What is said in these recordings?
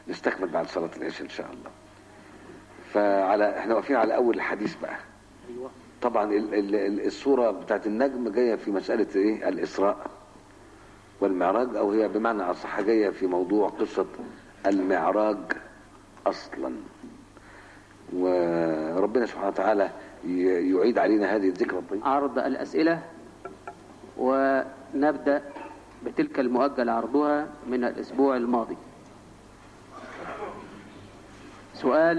نستكمل بعد صلاة العشاء إن شاء الله فعلى احنا واقفين على أول الحديث بقى ايوه طبعا ال- ال- ال- الصورة بتاعت النجم جاية في مسألة ايه الإسراء والمعراج أو هي بمعنى أصح جاية في موضوع قصة المعراج أصلا وربنا سبحانه وتعالى ي- يعيد علينا هذه الذكرى الطيبة عرض الأسئلة ونبدأ بتلك المؤجل عرضها من الأسبوع الماضي سؤال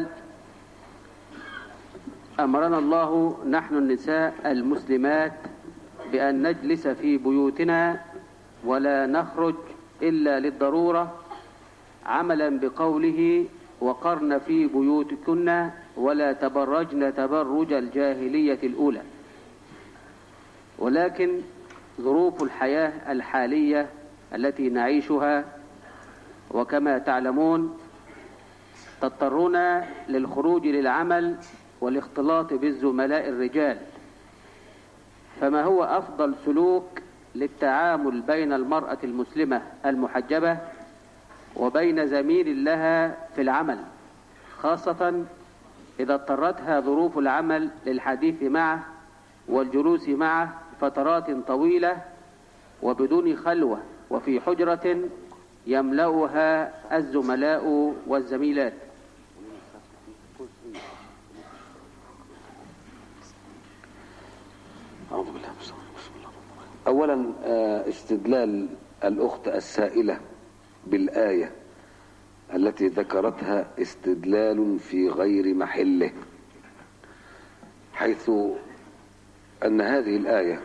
أمرنا الله نحن النساء المسلمات بأن نجلس في بيوتنا ولا نخرج إلا للضرورة عملا بقوله وقرن في بيوتكن ولا تبرجن تبرج الجاهلية الأولى ولكن ظروف الحياة الحالية التي نعيشها وكما تعلمون تضطرنا للخروج للعمل والاختلاط بالزملاء الرجال فما هو أفضل سلوك للتعامل بين المرأة المسلمة المحجبة وبين زميل لها في العمل خاصة إذا اضطرتها ظروف العمل للحديث معه والجلوس معه فترات طويلة وبدون خلوة وفي حجرة يملأها الزملاء والزميلات أعوذ بالله من الشيطان الرجيم. بسم الله الرحمن الرحيم. أولا آه، استدلال الأخت السائلة بالآية التي ذكرتها استدلال في غير محله حيث أن هذه الآية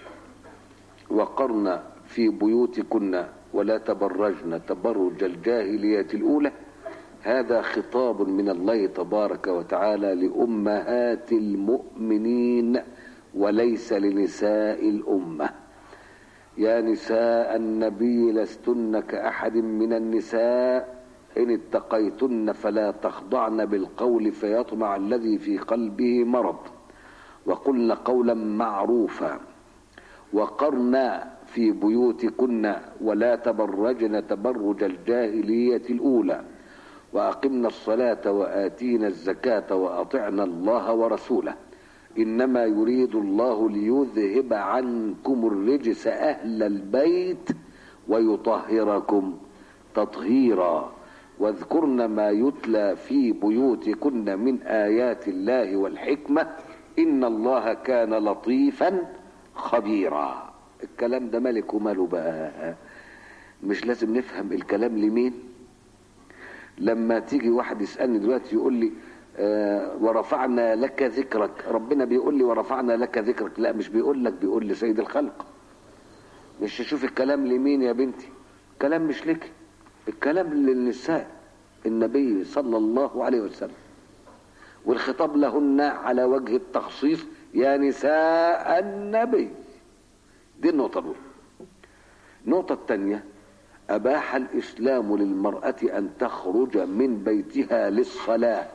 وقرن في بيوتكن ولا تبرجن تبرج الجاهلية الأولى هذا خطاب من الله تبارك وتعالى لأمهات المؤمنين وليس لنساء الأمة يا نساء النبي لستن كأحد من النساء إن اتقيتن فلا تخضعن بالقول فيطمع الذي في قلبه مرض وقلن قولا معروفا وقرنا في بيوتكن ولا تبرجن تبرج الجاهلية الأولى وأقمنا الصلاة وآتينا الزكاة وأطعنا الله ورسوله إنما يريد الله ليذهب عنكم الرجس أهل البيت ويطهركم تطهيرا واذكرن ما يتلى في بيوتكن من آيات الله والحكمة إن الله كان لطيفا خبيرا الكلام ده ملك وماله بقى مش لازم نفهم الكلام لمين لما تيجي واحد يسألني دلوقتي يقول لي آه ورفعنا لك ذكرك ربنا بيقول لي ورفعنا لك ذكرك لا مش بيقول لك بيقول لسيد الخلق مش تشوف الكلام لمين يا بنتي الكلام مش لك الكلام للنساء النبي صلى الله عليه وسلم والخطاب لهن على وجه التخصيص يا نساء النبي دي النقطة الأولى النقطة الثانية أباح الإسلام للمرأة أن تخرج من بيتها للصلاة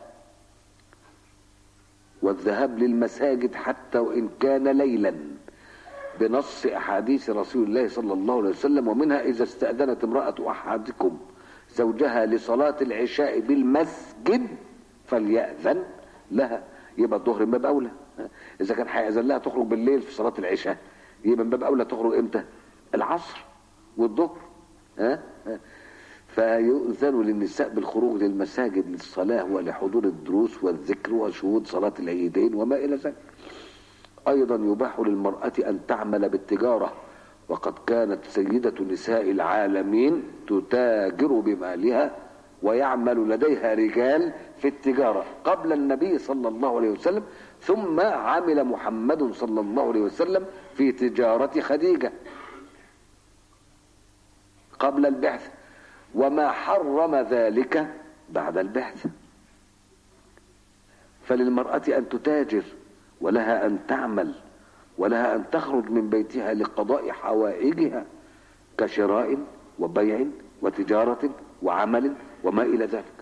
والذهاب للمساجد حتى وإن كان ليلا بنص أحاديث رسول الله صلى الله عليه وسلم ومنها إذا استأذنت امرأة أحدكم زوجها لصلاة العشاء بالمسجد فليأذن لها يبقى الظهر من باب أولى إذا كان هيأذن لها تخرج بالليل في صلاة العشاء يبقى من باب أولى تخرج إمتى؟ العصر والظهر ها؟ ها؟ فيؤذن للنساء بالخروج للمساجد للصلاة ولحضور الدروس والذكر وشهود صلاة العيدين وما إلى ذلك أيضا يباح للمرأة أن تعمل بالتجارة وقد كانت سيدة نساء العالمين تتاجر بمالها ويعمل لديها رجال في التجارة قبل النبي صلى الله عليه وسلم ثم عمل محمد صلى الله عليه وسلم في تجارة خديجة قبل البعث وما حرم ذلك بعد البعث فللمرأة أن تتاجر ولها أن تعمل ولها أن تخرج من بيتها لقضاء حوائجها كشراء وبيع وتجارة وعمل وما إلى ذلك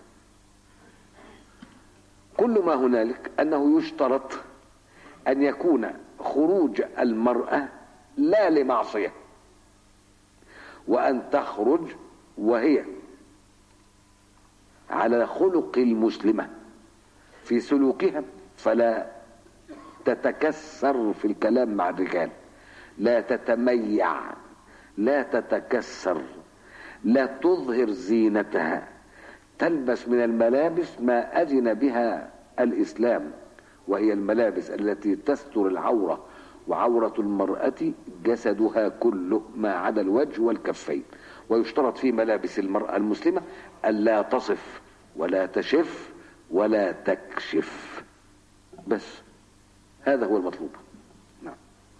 كل ما هنالك أنه يشترط أن يكون خروج المرأة لا لمعصية وأن تخرج وهي على خلق المسلمة في سلوكها فلا تتكسر في الكلام مع الرجال لا تتميع لا تتكسر لا تظهر زينتها تلبس من الملابس ما أذن بها الإسلام وهي الملابس التي تستر العورة وعورة المرأة جسدها كله ما عدا الوجه والكفين ويشترط في ملابس المرأة المسلمة ألا تصف ولا تشف ولا تكشف بس هذا هو المطلوب نعم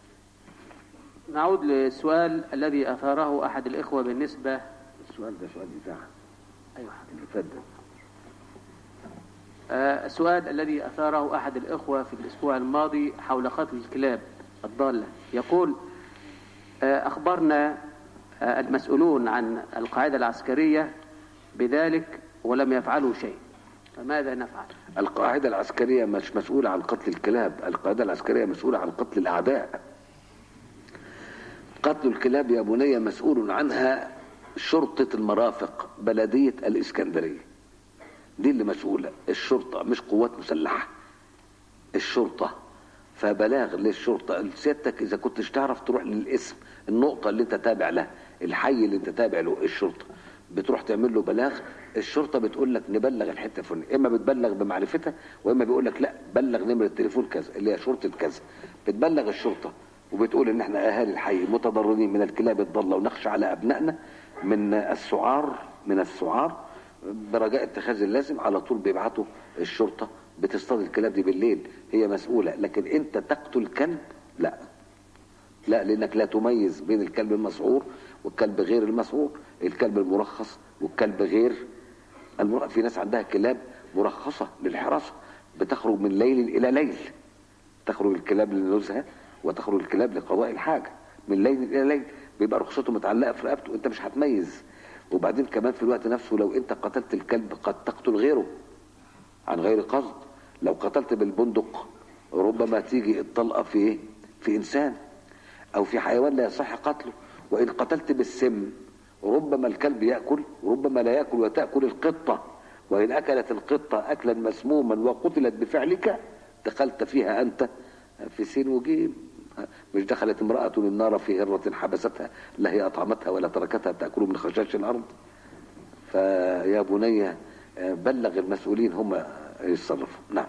نعود للسؤال الذي أثاره أحد الإخوة بالنسبة السؤال ده سؤال إذاعة أيوة اللي فات ده آه، السؤال الذي أثاره أحد الإخوة في الأسبوع الماضي حول قتل الكلاب الضالة يقول آه، أخبرنا آه، المسؤولون عن القاعدة العسكرية بذلك ولم يفعلوا شيء فماذا نفعل؟ القاعدة العسكرية مش مسؤولة عن قتل الكلاب القاعدة العسكرية مسؤولة عن قتل الأعداء قتل الكلاب يا بني مسؤول عنها شرطة المرافق بلدية الإسكندرية دي اللي مسؤولة الشرطة مش قوات مسلحة الشرطة فبلاغ للشرطة سيادتك إذا كنتش تعرف تروح للاسم النقطة اللي أنت تابع لها الحي اللي أنت تابع له الشرطة بتروح تعمل له بلاغ الشرطة بتقول لك نبلغ الحتة الفلانية إما بتبلغ بمعرفتها وإما بيقول لك لا بلغ نمرة التليفون كذا اللي هي شرطة كذا بتبلغ الشرطة وبتقول إن إحنا أهالي الحي متضررين من الكلاب الضالة ونخشى على أبنائنا من السعار من السعار برجاء اتخاذ اللازم على طول بيبعتوا الشرطة بتصطاد الكلاب دي بالليل هي مسؤولة لكن انت تقتل كلب لا لا لانك لا تميز بين الكلب المسعور والكلب غير المسعور الكلب المرخص والكلب غير المر... في ناس عندها كلاب مرخصة للحراسة بتخرج من ليل الى ليل تخرج الكلاب للنزهة وتخرج الكلاب لقضاء الحاجة من ليل الى ليل بيبقى رخصته متعلقة في رقبته انت مش هتميز وبعدين كمان في الوقت نفسه لو انت قتلت الكلب قد تقتل غيره عن غير قصد لو قتلت بالبندق ربما تيجي الطلقة في ايه في انسان او في حيوان لا يصح قتله وان قتلت بالسم ربما الكلب يأكل وربما لا يأكل وتأكل القطة وإن أكلت القطة أكلا مسموما وقتلت بفعلك دخلت فيها أنت في سين وجيم مش دخلت امرأة النار في هرة حبستها لا هي أطعمتها ولا تركتها تأكل من خشاش الأرض فيا بني بلغ المسؤولين هم يتصرفوا نعم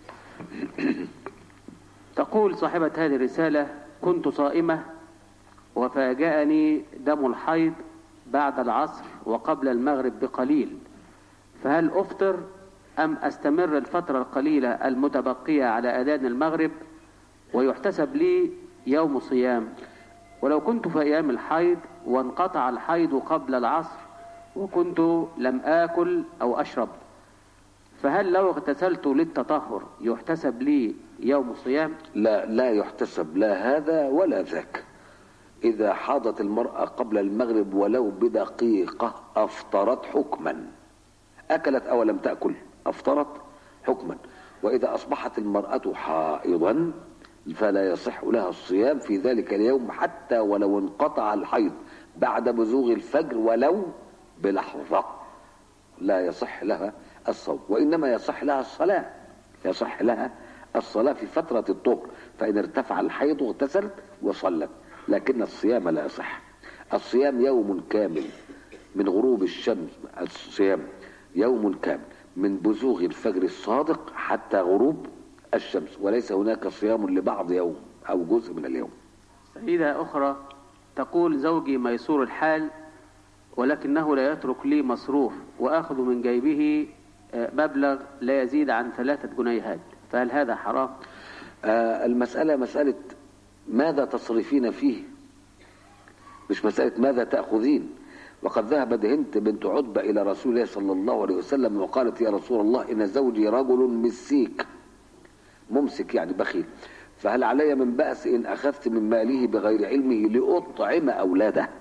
تقول صاحبة هذه الرسالة كنت صائمة وفاجأني دم الحيض بعد العصر وقبل المغرب بقليل فهل أفطر أم أستمر الفترة القليلة المتبقية على أذان المغرب ويحتسب لي يوم صيام ولو كنت في أيام الحيض وانقطع الحيض قبل العصر وكنت لم آكل أو أشرب فهل لو اغتسلت للتطهر يحتسب لي يوم صيام لا لا يحتسب لا هذا ولا ذاك إذا حاضت المرأة قبل المغرب ولو بدقيقة أفطرت حكما أكلت أو لم تأكل أفطرت حكما وإذا أصبحت المرأة حائضا فلا يصح لها الصيام في ذلك اليوم حتى ولو انقطع الحيض بعد بزوغ الفجر ولو بلحظة لا يصح لها الصوم وإنما يصح لها الصلاة يصح لها الصلاة في فترة الطهر فإن ارتفع الحيض اغتسلت وصلت لكن الصيام لا يصح الصيام يوم كامل من غروب الشمس الصيام يوم كامل من بزوغ الفجر الصادق حتى غروب الشمس وليس هناك صيام لبعض يوم أو جزء من اليوم سيدة أخرى تقول زوجي ميسور الحال ولكنه لا يترك لي مصروف وآخذ من جيبه مبلغ لا يزيد عن ثلاثة جنيهات فهل هذا حرام؟ آه المسألة مسألة ماذا تصرفين فيه مش مسألة ماذا تأخذين وقد ذهبت هند بنت عتبة إلى رسول الله صلى الله عليه وسلم وقالت يا رسول الله إن زوجي رجل مسيك ممسك يعني بخيل فهل علي من بأس إن أخذت من ماله بغير علمه لأطعم أولاده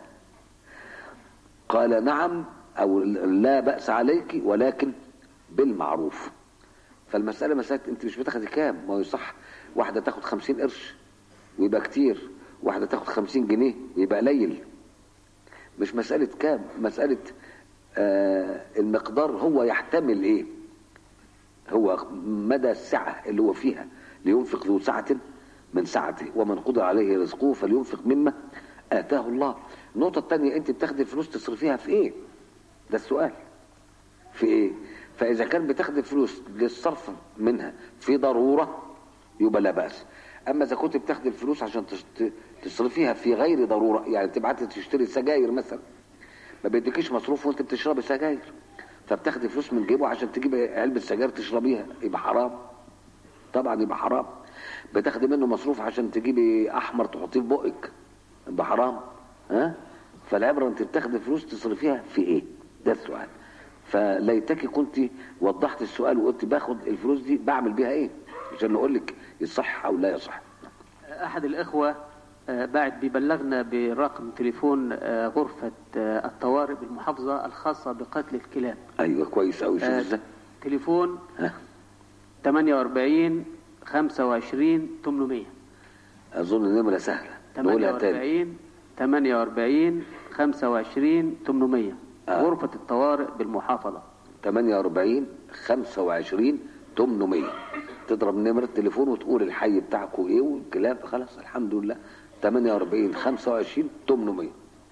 قال نعم أو لا بأس عليك ولكن بالمعروف فالمسألة مسألة أنت مش بتاخدي كام ما يصح واحدة تاخد خمسين قرش ويبقى كتير واحدة تاخد خمسين جنيه ويبقى قليل مش مسألة كام مسألة آه المقدار هو يحتمل ايه هو مدى السعة اللي هو فيها لينفق ذو سعة من سعته ومن قدر عليه رزقه فلينفق مما آتاه الله النقطة الثانية أنت بتاخدي الفلوس تصرفيها في إيه؟ ده السؤال في إيه؟ فإذا كان بتاخدي الفلوس للصرف منها في ضرورة يبقى لا بأس أما إذا كنت بتاخدي الفلوس عشان تش- تصرفيها في غير ضرورة يعني تبعتي تشتري سجاير مثلا ما بيديكيش مصروف وأنت بتشربي سجاير فبتاخدي فلوس من جيبه عشان تجيبي علبة سجاير تشربيها يبقى حرام طبعا يبقى حرام بتاخدي منه مصروف عشان تجيبي احمر تحطيه في بقك يبقى حرام ها فالعبره انت بتاخدي فلوس تصرفيها في ايه ده السؤال فليتك كنت وضحت السؤال وقلت باخد الفلوس دي بعمل بيها ايه عشان اقول لك يصح او لا يصح أحد الإخوة آه، بعد بيبلغنا برقم تليفون آه، غرفة آه، الطوارئ بالمحافظة الخاصة بقتل الكلاب ايوه كويس قوي شوف آه، ازاي تليفون ها 48 25 800 اظن النمره سهله نقولها تاني 48 48 25 800 آه. غرفة الطوارئ بالمحافظة 48 25 800 تضرب نمرة التليفون وتقول الحي بتاعكم ايه والكلاب خلاص الحمد لله 48 25 800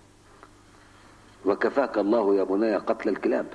وكفاك الله يا بني قتل الكلاب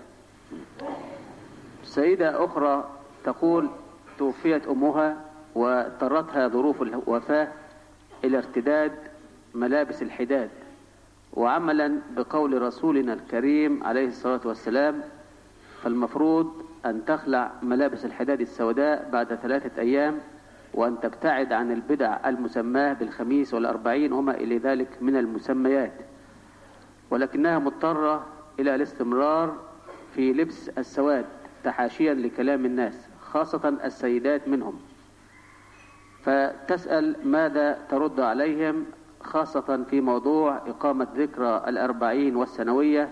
سيدة أخرى تقول توفيت أمها واضطرتها ظروف الوفاة إلى ارتداد ملابس الحداد وعملا بقول رسولنا الكريم عليه الصلاة والسلام فالمفروض أن تخلع ملابس الحداد السوداء بعد ثلاثة أيام وأن تبتعد عن البدع المسماة بالخميس والأربعين وما إلى ذلك من المسميات ولكنها مضطرة إلى الاستمرار في لبس السواد تحاشيا لكلام الناس خاصة السيدات منهم فتسأل ماذا ترد عليهم خاصة في موضوع إقامة ذكرى الأربعين والسنوية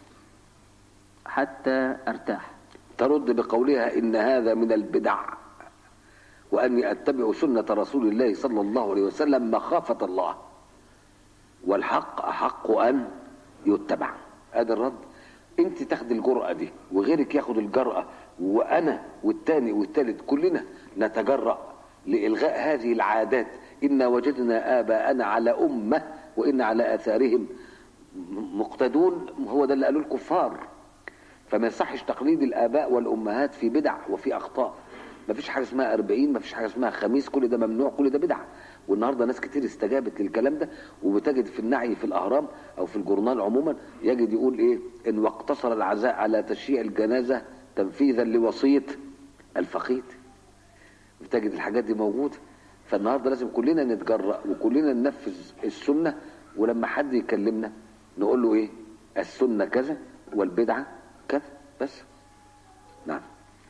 حتى أرتاح ترد بقولها إن هذا من البدع وأني أتبع سنة رسول الله صلى الله عليه وسلم مخافة الله والحق أحق أن يتبع هذا الرد انت تاخد الجرأة دي وغيرك ياخد الجرأة وأنا والتاني والتالت كلنا نتجرأ لإلغاء هذه العادات إنا وجدنا آباءنا على أمة وإن على آثارهم مقتدون هو ده اللي قالوا الكفار فما يصحش تقليد الآباء والأمهات في بدع وفي أخطاء ما فيش حاجة اسمها أربعين ما فيش حاجة اسمها خميس كل ده ممنوع كل ده بدع والنهاردة ناس كتير استجابت للكلام ده وبتجد في النعي في الأهرام أو في الجورنال عموما يجد يقول إيه إن واقتصر العزاء على تشييع الجنازة تنفيذا لوصية الفقيد بتجد الحاجات دي موجودة فالنهاردة لازم كلنا نتجرأ وكلنا ننفذ السنة ولما حد يكلمنا نقول له إيه السنة كذا والبدعة كذا بس نعم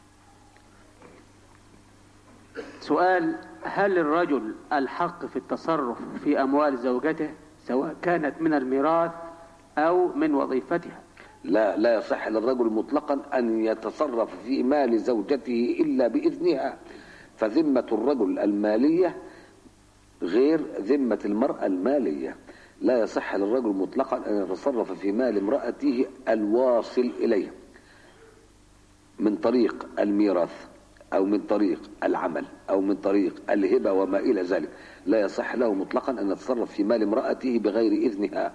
سؤال هل الرجل الحق في التصرف في أموال زوجته سواء كانت من الميراث أو من وظيفتها لا لا يصح للرجل مطلقا أن يتصرف في مال زوجته إلا بإذنها فذمة الرجل المالية غير ذمة المرأة المالية لا يصح للرجل مطلقا أن يتصرف في مال امرأته الواصل إليه من طريق الميراث أو من طريق العمل أو من طريق الهبة وما إلى ذلك لا يصح له مطلقا أن يتصرف في مال امرأته بغير إذنها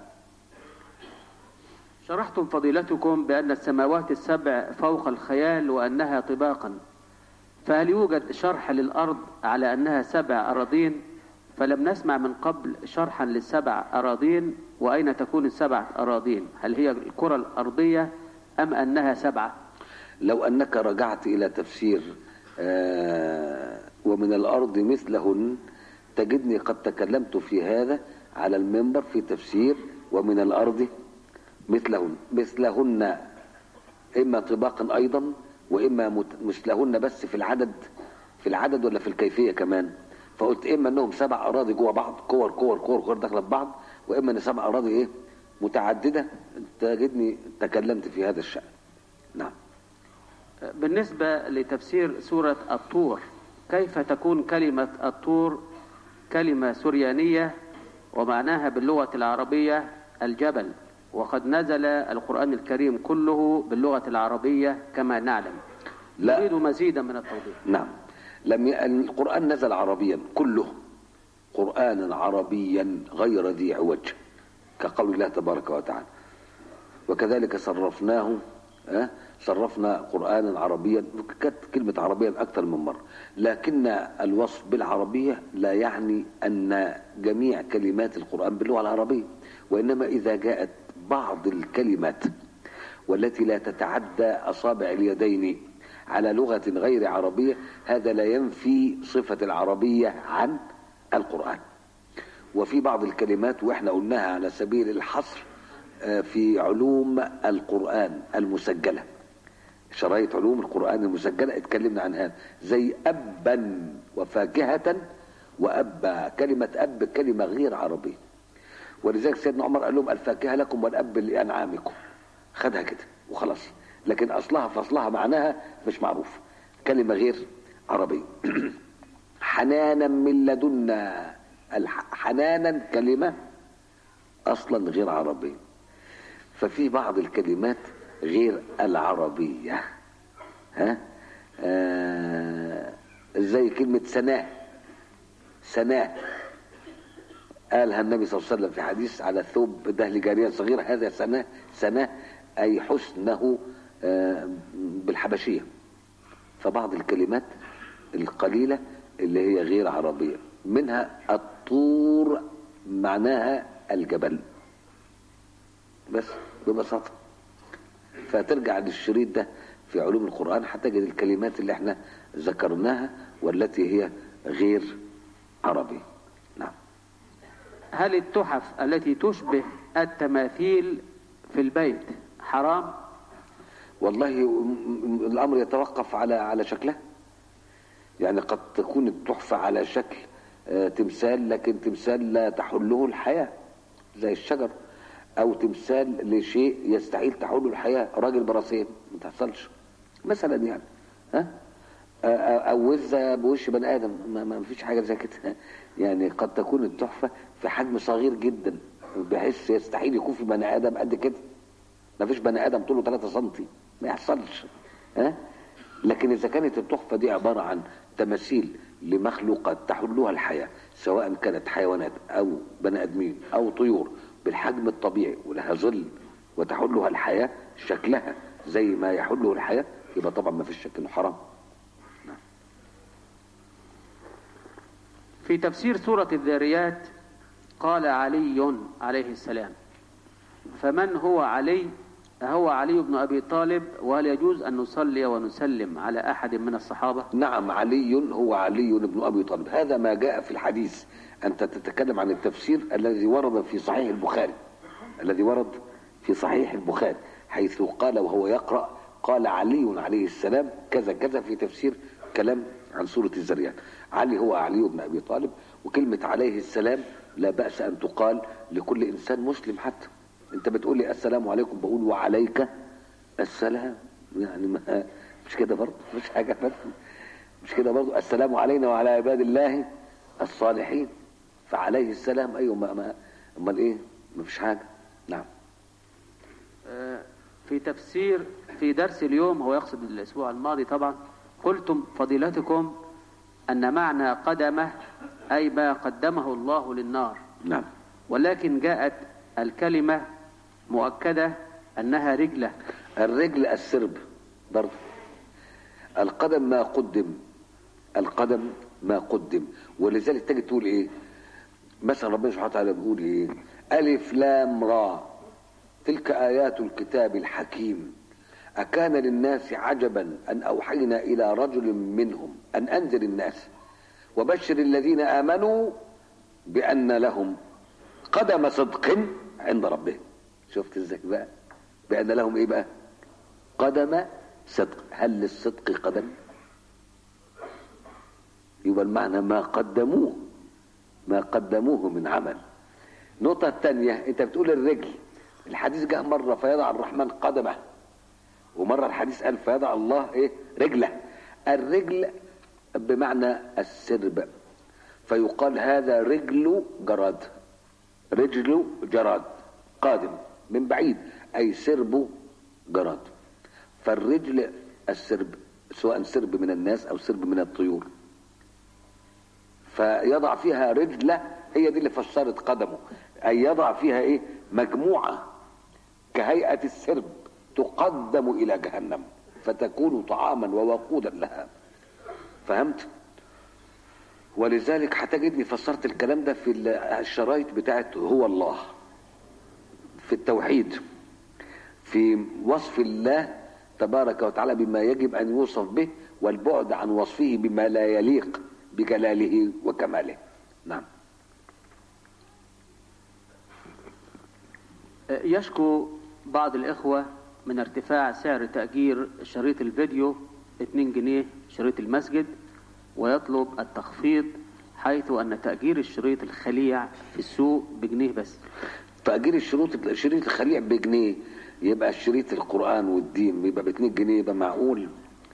شرحتم فضيلتكم بأن السماوات السبع فوق الخيال وأنها طباقا فهل يوجد شرح للأرض على أنها سبع أراضين فلم نسمع من قبل شرحا للسبع أراضين وأين تكون السبع أراضين هل هي الكرة الأرضية أم أنها سبعة لو أنك رجعت إلى تفسير آه، ومن الأرض مثلهن تجدني قد تكلمت في هذا على المنبر في تفسير ومن الأرض مثلهن مثلهن إما طباقا أيضا وإما مت- مثلهن بس في العدد في العدد ولا في الكيفية كمان فقلت إما أنهم سبع أراضي جوه بعض كور كور كور كور داخلة في بعض وإما أن سبع أراضي إيه متعددة تجدني تكلمت في هذا الشأن نعم بالنسبة لتفسير سورة الطور كيف تكون كلمة الطور كلمة سريانية ومعناها باللغة العربية الجبل وقد نزل القرآن الكريم كله باللغة العربية كما نعلم لا. نريد مزيدا من التوضيح نعم لم ي... القرآن نزل عربيا كله قرآنا عربيا غير ذي عوج كقول الله تبارك وتعالى وكذلك صرفناه أه؟ صرفنا قرآنا عربيا كانت كلمة عربيا أكثر من مرة لكن الوصف بالعربية لا يعني أن جميع كلمات القرآن باللغة العربية وإنما إذا جاءت بعض الكلمات والتي لا تتعدى أصابع اليدين على لغة غير عربية هذا لا ينفي صفة العربية عن القرآن وفي بعض الكلمات واحنا قلناها على سبيل الحصر آه، في علوم القرآن المسجلة شرايط علوم القرآن المسجلة اتكلمنا عن هذا زي أبا وفاكهة وأبا كلمة أب كلمة غير عربية ولذلك سيدنا عمر قال لهم الفاكهة لكم والأب لأنعامكم خدها كده وخلاص لكن أصلها فصلها معناها مش معروف كلمة غير عربية حنانا من لدنا الح- حنانا كلمة أصلا غير عربية ففي بعض الكلمات غير العربية ها آه زي كلمة سناه سناه قالها النبي صلى الله عليه وسلم في حديث على ثوب دهل جارية صغيرة هذا سناه سناه أي حسنه آه بالحبشية فبعض الكلمات القليلة اللي هي غير عربية منها الطور معناها الجبل بس ببساطة فترجع للشريط ده في علوم القرآن هتجد الكلمات اللي احنا ذكرناها والتي هي غير عربية نعم هل التحف التي تشبه التماثيل في البيت حرام والله م- م- الأمر يتوقف على على شكلها يعني قد تكون التحفة على شكل آه، تمثال لكن تمثال لا تحله الحياة زي الشجر أو تمثال لشيء يستحيل تحله الحياة راجل براسين ما تحصلش مثلا يعني ها آه، آه، أو وزة بوش بني آدم ما, ما فيش حاجة زي كده يعني قد تكون التحفة في حجم صغير جدا بحيث يستحيل يكون في بني آدم قد كده ما فيش بني ادم طوله 3 سم ما يحصلش ها لكن اذا كانت التحفه دي عباره عن تماثيل لمخلوقات تحلها الحياه سواء كانت حيوانات او بني ادمين او طيور بالحجم الطبيعي ولها ظل وتحلها الحياه شكلها زي ما يحله الحياه يبقى طبعا ما فيش شك انه حرام في تفسير سورة الذاريات قال علي عليه السلام فمن هو علي هو علي بن أبي طالب وهل يجوز أن نصلي ونسلم على أحد من الصحابة نعم علي هو علي بن ابي طالب هذا ما جاء في الحديث انت تتكلم عن التفسير الذي ورد في صحيح البخاري الذي ورد في صحيح البخاري حيث قال وهو يقرا قال علي عليه السلام كذا كذا في تفسير كلام عن سوره الذريات علي هو علي بن ابي طالب وكلمه عليه السلام لا باس ان تقال لكل انسان مسلم حتى انت بتقول لي السلام عليكم بقول وعليك السلام يعني ما مش كده برضه مش حاجه بس مش كده برضه السلام علينا وعلى عباد الله الصالحين فعليه السلام ايوه ما ما امال ايه ما فيش حاجه نعم آه، في تفسير في درس اليوم هو يقصد الأسبوع الماضي طبعا قلتم فضيلتكم أن معنى قدمه أي ما قدمه الله للنار نعم ولكن جاءت الكلمة مؤكدة أنها رجلة الرجل السرب برضه القدم ما قدم القدم ما قدم ولذلك تجي تقول ايه مثلا ربنا سبحانه وتعالى بيقول ايه الف لام را تلك ايات الكتاب الحكيم اكان للناس عجبا ان اوحينا الى رجل منهم ان انذر الناس وبشر الذين امنوا بان لهم قدم صدق عند ربهم شفت ازاي بقى بان لهم ايه بقى قدم صدق هل للصدق قدم يبقى المعنى ما قدموه ما قدموه من عمل النقطة الثانية انت بتقول الرجل الحديث جاء مرة فيضع الرحمن قدمه ومرة الحديث قال فيضع الله ايه رجله الرجل بمعنى السرب فيقال هذا رجل جراد رجل جراد قادم من بعيد أي سرب جراد فالرجل السرب سواء سرب من الناس أو سرب من الطيور فيضع فيها رجلة هي دي اللي فسرت قدمه أي يضع فيها إيه مجموعة كهيئة السرب تقدم إلى جهنم فتكون طعاما ووقودا لها فهمت؟ ولذلك هتجدني فسرت الكلام ده في الشرايط بتاعت هو الله في التوحيد في وصف الله تبارك وتعالى بما يجب ان يوصف به والبعد عن وصفه بما لا يليق بجلاله وكماله نعم يشكو بعض الإخوة من ارتفاع سعر تأجير شريط الفيديو 2 جنيه شريط المسجد ويطلب التخفيض حيث أن تأجير الشريط الخليع في السوق بجنيه بس تأجير الشروط شريط الخليع بجنيه يبقى شريط القرآن والدين يبقى ب 2 جنيه يبقى معقول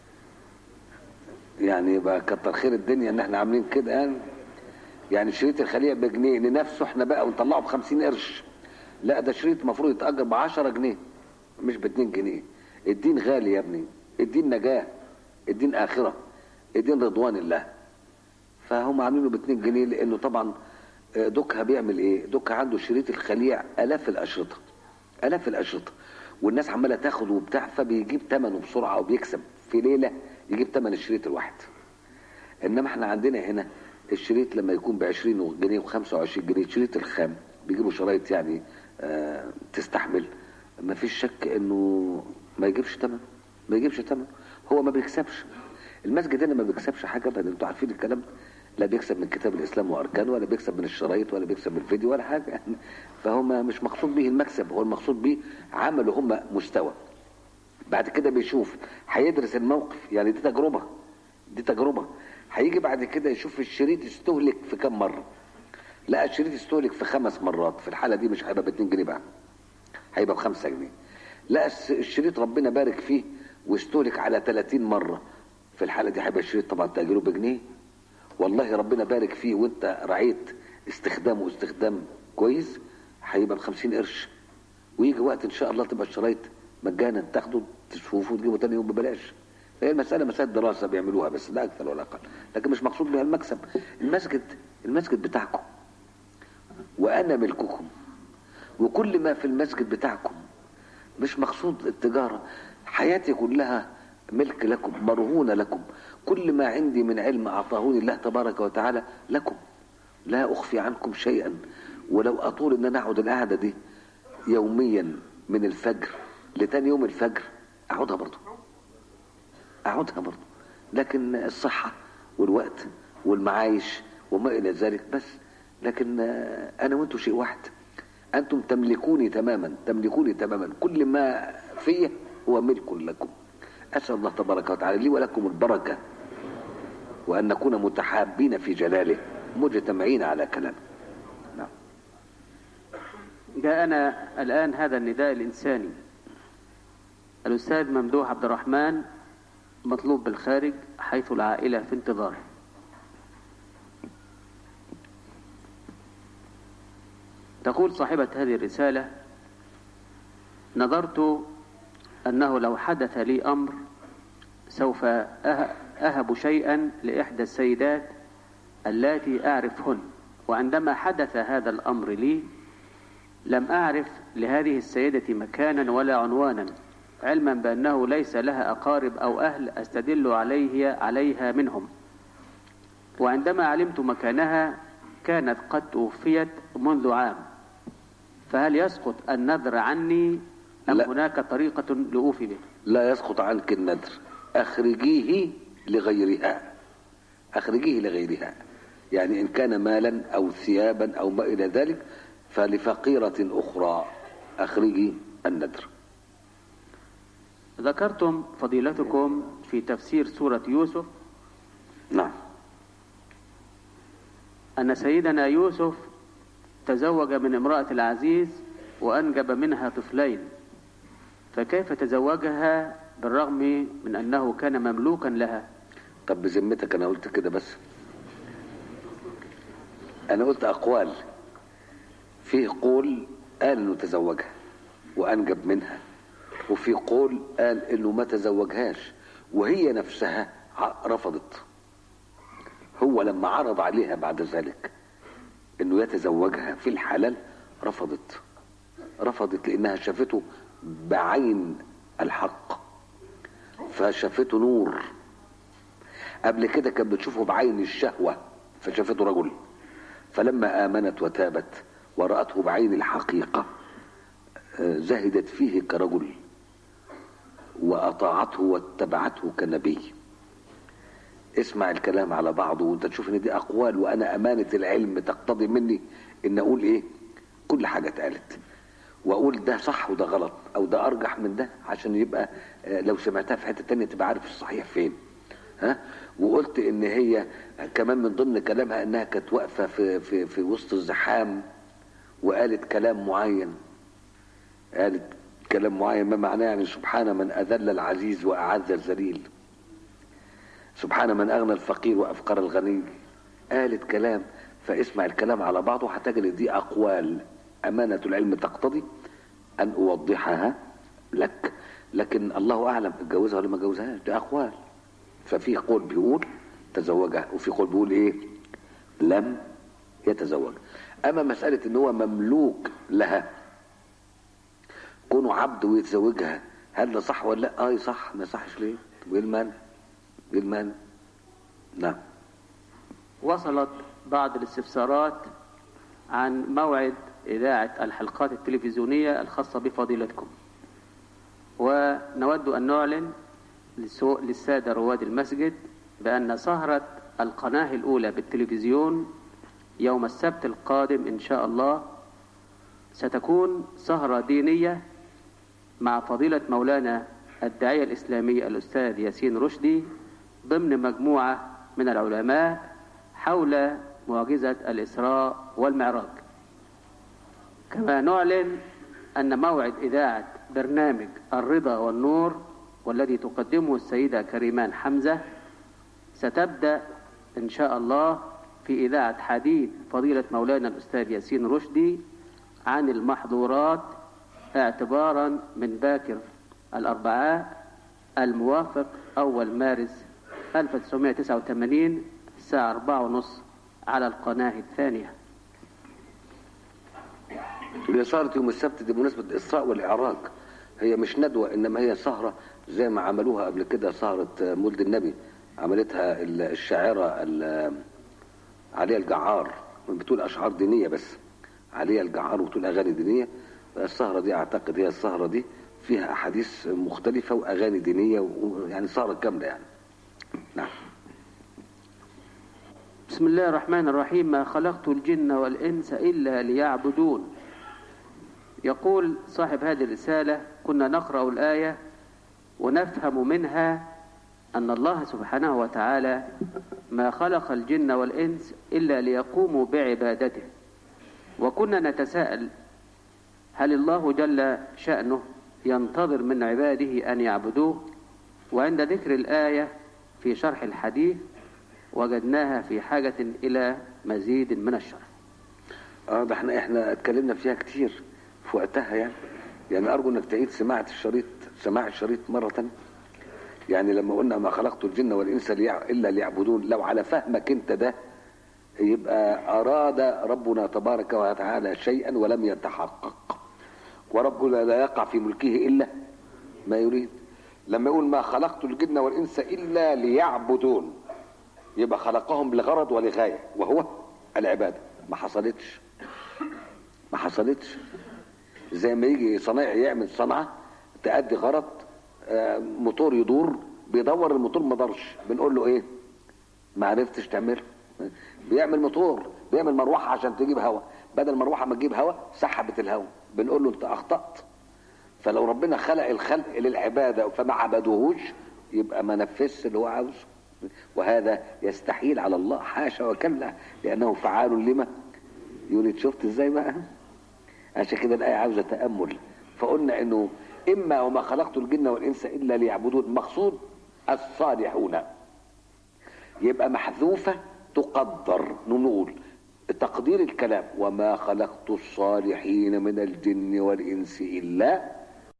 يعني يبقى كتر خير الدنيا ان احنا عاملين كده يعني يعني شريط الخليع بجنيه لنفسه احنا بقى ونطلعه ب 50 قرش لا ده شريط المفروض يتأجر ب 10 جنيه مش ب 2 جنيه الدين غالي يا ابني الدين نجاة الدين آخرة الدين رضوان الله فهم عاملينه ب 2 جنيه لانه طبعا دوكها بيعمل ايه؟ دوكها عنده شريط الخليع الاف الاشرطه الاف الاشرطه والناس عماله تاخد وبتاع فبيجيب ثمنه بسرعه وبيكسب في ليله يجيب ثمن الشريط الواحد انما احنا عندنا هنا الشريط لما يكون ب 20 جنيه و25 جنيه شريط الخام بيجيبوا شرايط يعني آه تستحمل ما فيش شك انه ما يجيبش ثمن ما يجيبش ثمن هو ما بيكسبش المسجد هنا ما بيكسبش حاجه ابدا انتوا عارفين الكلام ده لا بيكسب من كتاب الاسلام واركانه ولا بيكسب من الشرايط ولا بيكسب من الفيديو ولا حاجه فهو مش مقصود به المكسب هو المقصود به عملوا هم مستوى بعد كده بيشوف هيدرس الموقف يعني دي تجربه دي تجربه هيجي بعد كده يشوف الشريط استهلك في كم مره لا الشريط استهلك في خمس مرات في الحاله دي مش هيبقى ب 2 جنيه بقى هيبقى ب 5 جنيه لا الشريط ربنا بارك فيه واستهلك على 30 مره في الحاله دي هيبقى الشريط طبعا تاجيره بجنيه والله ربنا بارك فيه وانت رعيت استخدامه استخدام كويس هيبقى ب 50 قرش ويجي وقت ان شاء الله تبقى الشرايط مجانا تاخده تشوفه وتجيبه تاني يوم ببلاش فهي المساله مساله دراسه بيعملوها بس لا اكثر ولا اقل لكن مش مقصود بها المكسب المسجد المسجد بتاعكم وانا ملككم وكل ما في المسجد بتاعكم مش مقصود التجاره حياتي كلها ملك لكم مرهونة لكم كل ما عندي من علم أعطاهوني الله تبارك وتعالى لكم لا أخفي عنكم شيئا ولو أطول أن أنا أقعد القعدة دي يوميا من الفجر لتاني يوم الفجر أقعدها برضه أقعدها برضه لكن الصحة والوقت والمعايش وما إلى ذلك بس لكن أنا وأنتم شيء واحد أنتم تملكوني تماما تملكوني تماما كل ما فيه هو ملك لكم أسأل الله تبارك وتعالى لي ولكم البركة وأن نكون متحابين في جلاله مجتمعين على كلامه نعم جاءنا الآن هذا النداء الإنساني الأستاذ ممدوح عبد الرحمن مطلوب بالخارج حيث العائلة في انتظاره تقول صاحبة هذه الرسالة نظرت أنه لو حدث لي أمر سوف أهب شيئا لإحدى السيدات اللاتي أعرفهن وعندما حدث هذا الأمر لي لم أعرف لهذه السيدة مكانا ولا عنوانا علما بأنه ليس لها أقارب أو أهل أستدل عليه عليها منهم وعندما علمت مكانها كانت قد توفيت منذ عام فهل يسقط النذر عني أم لا. هناك طريقة لأوفي به لا يسقط عنك النذر أخرجيه لغيرها أخرجيه لغيرها يعني إن كان مالا أو ثيابا أو ما إلى ذلك فلفقيرة أخرى أخرجي النذر ذكرتم فضيلتكم في تفسير سورة يوسف نعم أن سيدنا يوسف تزوج من امرأة العزيز وأنجب منها طفلين فكيف تزوجها بالرغم من أنه كان مملوكا لها طب بذمتك أنا قلت كده بس أنا قلت أقوال فيه قول قال إنه تزوجها وانجب منها وفي قول قال انه ما تزوجهاش وهي نفسها ع- رفضت هو لما عرض عليها بعد ذلك انه يتزوجها في الحلال رفضت رفضت لانها شافته بعين الحق فشافته نور قبل كده كانت بتشوفه بعين الشهوة فشافته رجل فلما آمنت وتابت ورأته بعين الحقيقة آه، زهدت فيه كرجل وأطاعته واتبعته كنبي اسمع الكلام على بعضه وانت تشوف ان دي اقوال وانا امانه العلم تقتضي مني ان اقول ايه كل حاجه اتقالت واقول ده صح وده غلط او ده ارجح من ده عشان يبقى آه، لو سمعتها في حته تانية تبقى عارف الصحيح فين ها وقلت ان هي كمان من ضمن كلامها انها كانت واقفه في في في وسط الزحام وقالت كلام معين قالت كلام معين ما معناه يعني سبحان من اذل العزيز واعز الذليل سبحان من اغنى الفقير وافقر الغني قالت كلام فاسمع الكلام على بعضه هتجد دي اقوال امانه العلم تقتضي ان اوضحها لك لكن الله اعلم اتجوزها ولا ما اتجوزهاش دي اقوال ففي قول بيقول تزوجها وفي قول بيقول ايه لم يتزوج اما مساله ان هو مملوك لها كونه عبد ويتزوجها هل ده صح ولا لا اه صح ما يصحش ليه طب وايه المانع ايه المانع نعم وصلت بعض الاستفسارات عن موعد إذاعة الحلقات التلفزيونية الخاصة بفضيلتكم ونود أن نعلن للسو- للسادة رواد المسجد بأن سهرة القناة الأولى بالتلفزيون يوم السبت القادم إن شاء الله ستكون سهرة دينية مع فضيلة مولانا الداعية الإسلامي الأستاذ ياسين رشدي ضمن مجموعة من العلماء حول معجزة الإسراء والمعراج كما نعلن أن موعد إذاعة برنامج الرضا والنور والذي تقدمه السيدة كريمان حمزة ستبدأ إن شاء الله في إذاعة حديث فضيلة مولانا الأستاذ ياسين رشدي عن المحظورات اعتبارا من باكر الأربعاء الموافق أول مارس 1989 الساعة أربعة ونص على القناة الثانية اللي صارت يوم السبت دي بمناسبة الإسراء والإعراج هي مش ندوة إنما هي سهرة زي ما عملوها قبل كده سهرة مولد النبي عملتها ال- الشاعرة ال- عليا الجعار بتقول أشعار دينية بس عليا الجعار وبتقول أغاني دينية السهرة دي أعتقد هي السهرة دي فيها أحاديث مختلفة وأغاني دينية ويعني سهرة كاملة يعني نعم بسم الله الرحمن الرحيم ما خلقت الجن والإنس إلا ليعبدون يقول صاحب هذه الرسالة كنا نقرأ الآية ونفهم منها أن الله سبحانه وتعالى ما خلق الجن والإنس إلا ليقوموا بعبادته وكنا نتساءل هل الله جل شأنه ينتظر من عباده أن يعبدوه وعند ذكر الآية في شرح الحديث وجدناها في حاجة إلى مزيد من الشرح اه ده احنا احنا اتكلمنا فيها كتير في وقتها يعني يعني ارجو انك تعيد سماعة الشريط سماع الشريط مرة تانية يعني لما قلنا ما خلقت الجن والانس ليع... الا ليعبدون لو على فهمك انت ده يبقى اراد ربنا تبارك وتعالى شيئا ولم يتحقق وربنا لا يقع في ملكه الا ما يريد لما يقول ما خلقت الجن والانس الا ليعبدون يبقى خلقهم لغرض ولغايه وهو العباده ما حصلتش ما حصلتش زي ما يجي صنايعي يعمل صنعه تأدي غرض آه، موتور يدور بيدور الموتور ما دارش بنقول له ايه ما عرفتش تعمله بيعمل موتور بيعمل مروحه عشان تجيب هواء بدل مروحه ما تجيب هواء سحبت الهواء بنقول له انت اخطات فلو ربنا خلق الخلق للعباده فما عبدوهوش يبقى ما نفذش اللي هو عاوزه وهذا يستحيل على الله حاشا وكلا لانه فعال لما يريد شفت ازاي بقى عشان كده الايه عاوزه تامل فقلنا انه اما وما خلقت الجن والانس الا ليعبدون مقصود الصالحون يبقى محذوفه تقدر نقول تقدير الكلام وما خلقت الصالحين من الجن والإنس إلا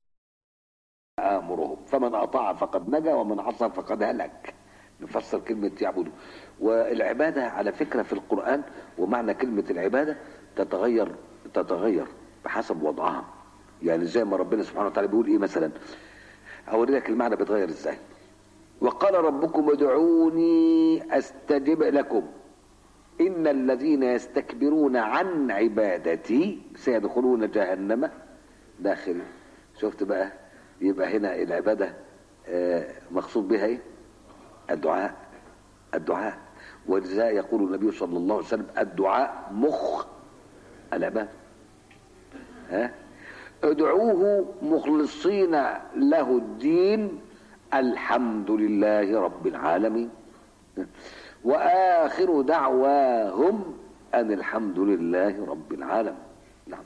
آمرهم فمن أطاع فقد نجا ومن عصى فقد هلك نفسر كلمة يعبدوا والعبادة على فكرة في القرآن ومعنى كلمة العبادة تتغير تتغير بحسب وضعها يعني زي ما ربنا سبحانه وتعالى بيقول ايه مثلا اوري لك المعنى بيتغير ازاي وقال ربكم ادعوني استجب لكم ان الذين يستكبرون عن عبادتي سيدخلون جهنم داخل شفت بقى يبقى هنا العباده آه، مقصود بها ايه الدعاء الدعاء ولذا يقول النبي صلى الله عليه وسلم الدعاء مخ العباده ها ادعوه مخلصين له الدين الحمد لله رب العالمين واخر دعواهم ان الحمد لله رب العالمين نعم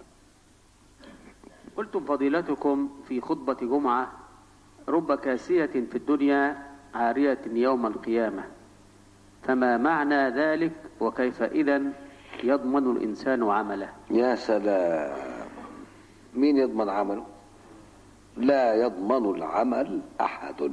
قلتم فضيلتكم في خطبة جمعة رب كاسية في الدنيا عارية يوم القيامة فما معنى ذلك وكيف إذا يضمن الإنسان عمله يا سلام مين يضمن عمله لا يضمن العمل احد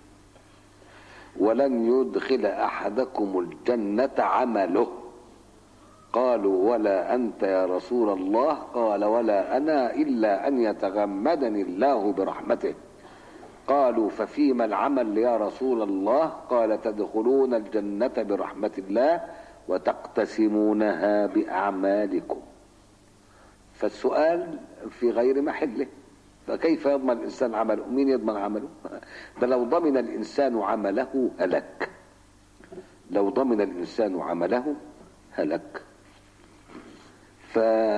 ولن يدخل احدكم الجنه عمله قالوا ولا انت يا رسول الله قال ولا انا الا ان يتغمدني الله برحمته قالوا ففيما العمل يا رسول الله قال تدخلون الجنه برحمه الله وتقتسمونها باعمالكم فالسؤال في غير محله فكيف يضمن الانسان عمله مين يضمن عمله ده لو ضمن الانسان عمله هلك لو ضمن الانسان عمله هلك ف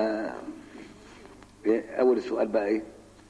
اول سؤال بقى ايه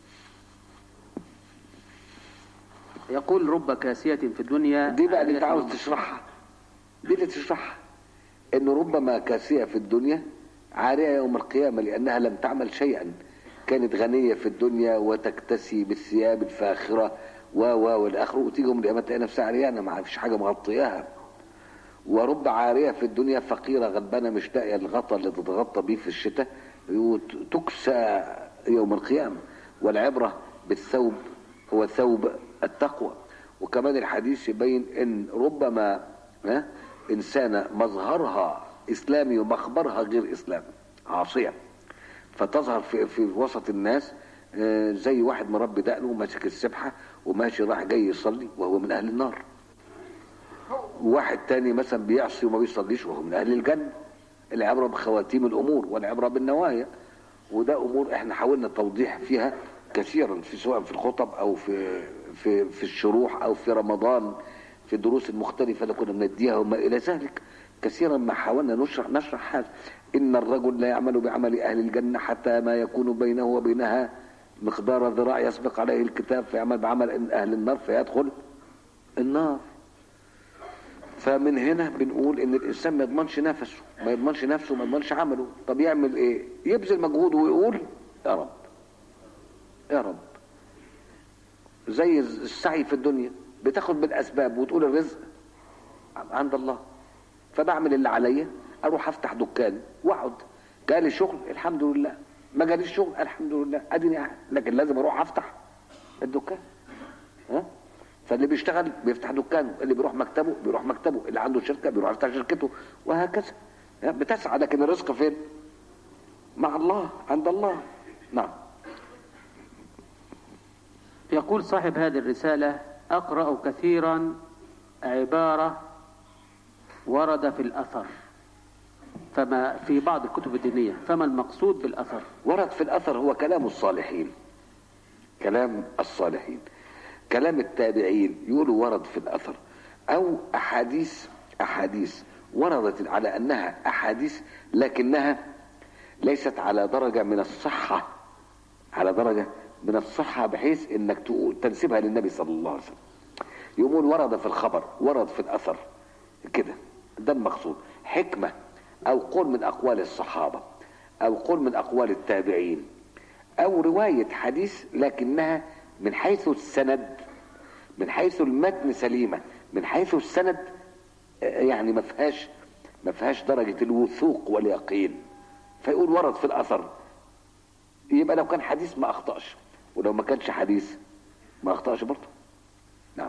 يقول رب كاسية في الدنيا دي بقى اللي انت عارية عاوز تشرحها دي اللي تشرحها ان ربما كاسيه في الدنيا عاريه يوم القيامه لانها لم تعمل شيئا كانت غنيه في الدنيا وتكتسي بالثياب الفاخره و و والاخر وتيجي يوم القيامه تلاقي نفسها عريانه ما فيش حاجه مغطياها ورب عاريه في الدنيا فقيره غلبانه مش لاقيه الغطا اللي تتغطى بيه في الشتاء وتكسى يوم القيامه والعبره بالثوب هو ثوب التقوى وكمان الحديث يبين ان ربما ها انسانه مظهرها اسلامي ومخبرها غير اسلامي عاصيه فتظهر في, في وسط الناس آه، زي واحد مربي دقنه وماسك السبحه وماشي راح جاي يصلي وهو من اهل النار واحد تاني مثلا بيعصي وما بيصليش وهو من اهل الجنه العبره بخواتيم الامور والعبره بالنوايا وده امور احنا حاولنا التوضيح فيها كثيرا في سواء في الخطب او في في في الشروح او في رمضان في الدروس المختلفه اللي كنا بنديها وما الى ذلك كثيرا ما حاولنا نشرح نشرح هذا ان الرجل لا يعمل بعمل اهل الجنه حتى ما يكون بينه وبينها مقدار ذراع يسبق عليه الكتاب فيعمل بعمل اهل النار فيدخل النار فمن هنا بنقول ان الانسان ما يضمنش نفسه ما يضمنش نفسه ما يضمنش عمله طب يعمل ايه يبذل مجهود ويقول يا رب يا رب زي السعي في الدنيا بتاخد بالاسباب وتقول الرزق عند الله فبعمل اللي عليا اروح افتح دكان واقعد جالي شغل الحمد لله ما جاليش شغل الحمد لله اديني قاعد لكن لازم اروح افتح الدكان ها فاللي بيشتغل بيفتح دكانه اللي بيروح مكتبه بيروح مكتبه اللي عنده شركه بيروح يفتح شركته وهكذا ها؟ بتسعى لكن الرزق فين مع الله عند الله نعم يقول صاحب هذه الرسالة أقرأ كثيرا عبارة ورد في الأثر فما في بعض الكتب الدينية فما المقصود بالأثر ورد في الاثر هو كلام الصالحين كلام الصالحين كلام التابعين يقولوا ورد في الاثر او احاديث احاديث وردت على انها احاديث لكنها ليست على درجه من الصحه على درجه من الصحه بحيث انك تقول تنسبها للنبي صلى الله عليه وسلم يقول ورد في الخبر ورد في الاثر كده ده المقصود حكمه او قول من اقوال الصحابه او قول من اقوال التابعين او روايه حديث لكنها من حيث السند من حيث المتن سليمه من حيث السند آه، يعني ما فيهاش ما فيهاش درجة الوثوق واليقين فيقول ورد في الأثر يبقى لو كان حديث ما أخطأش ولو ما كانش حديث ما أخطأش برضه نعم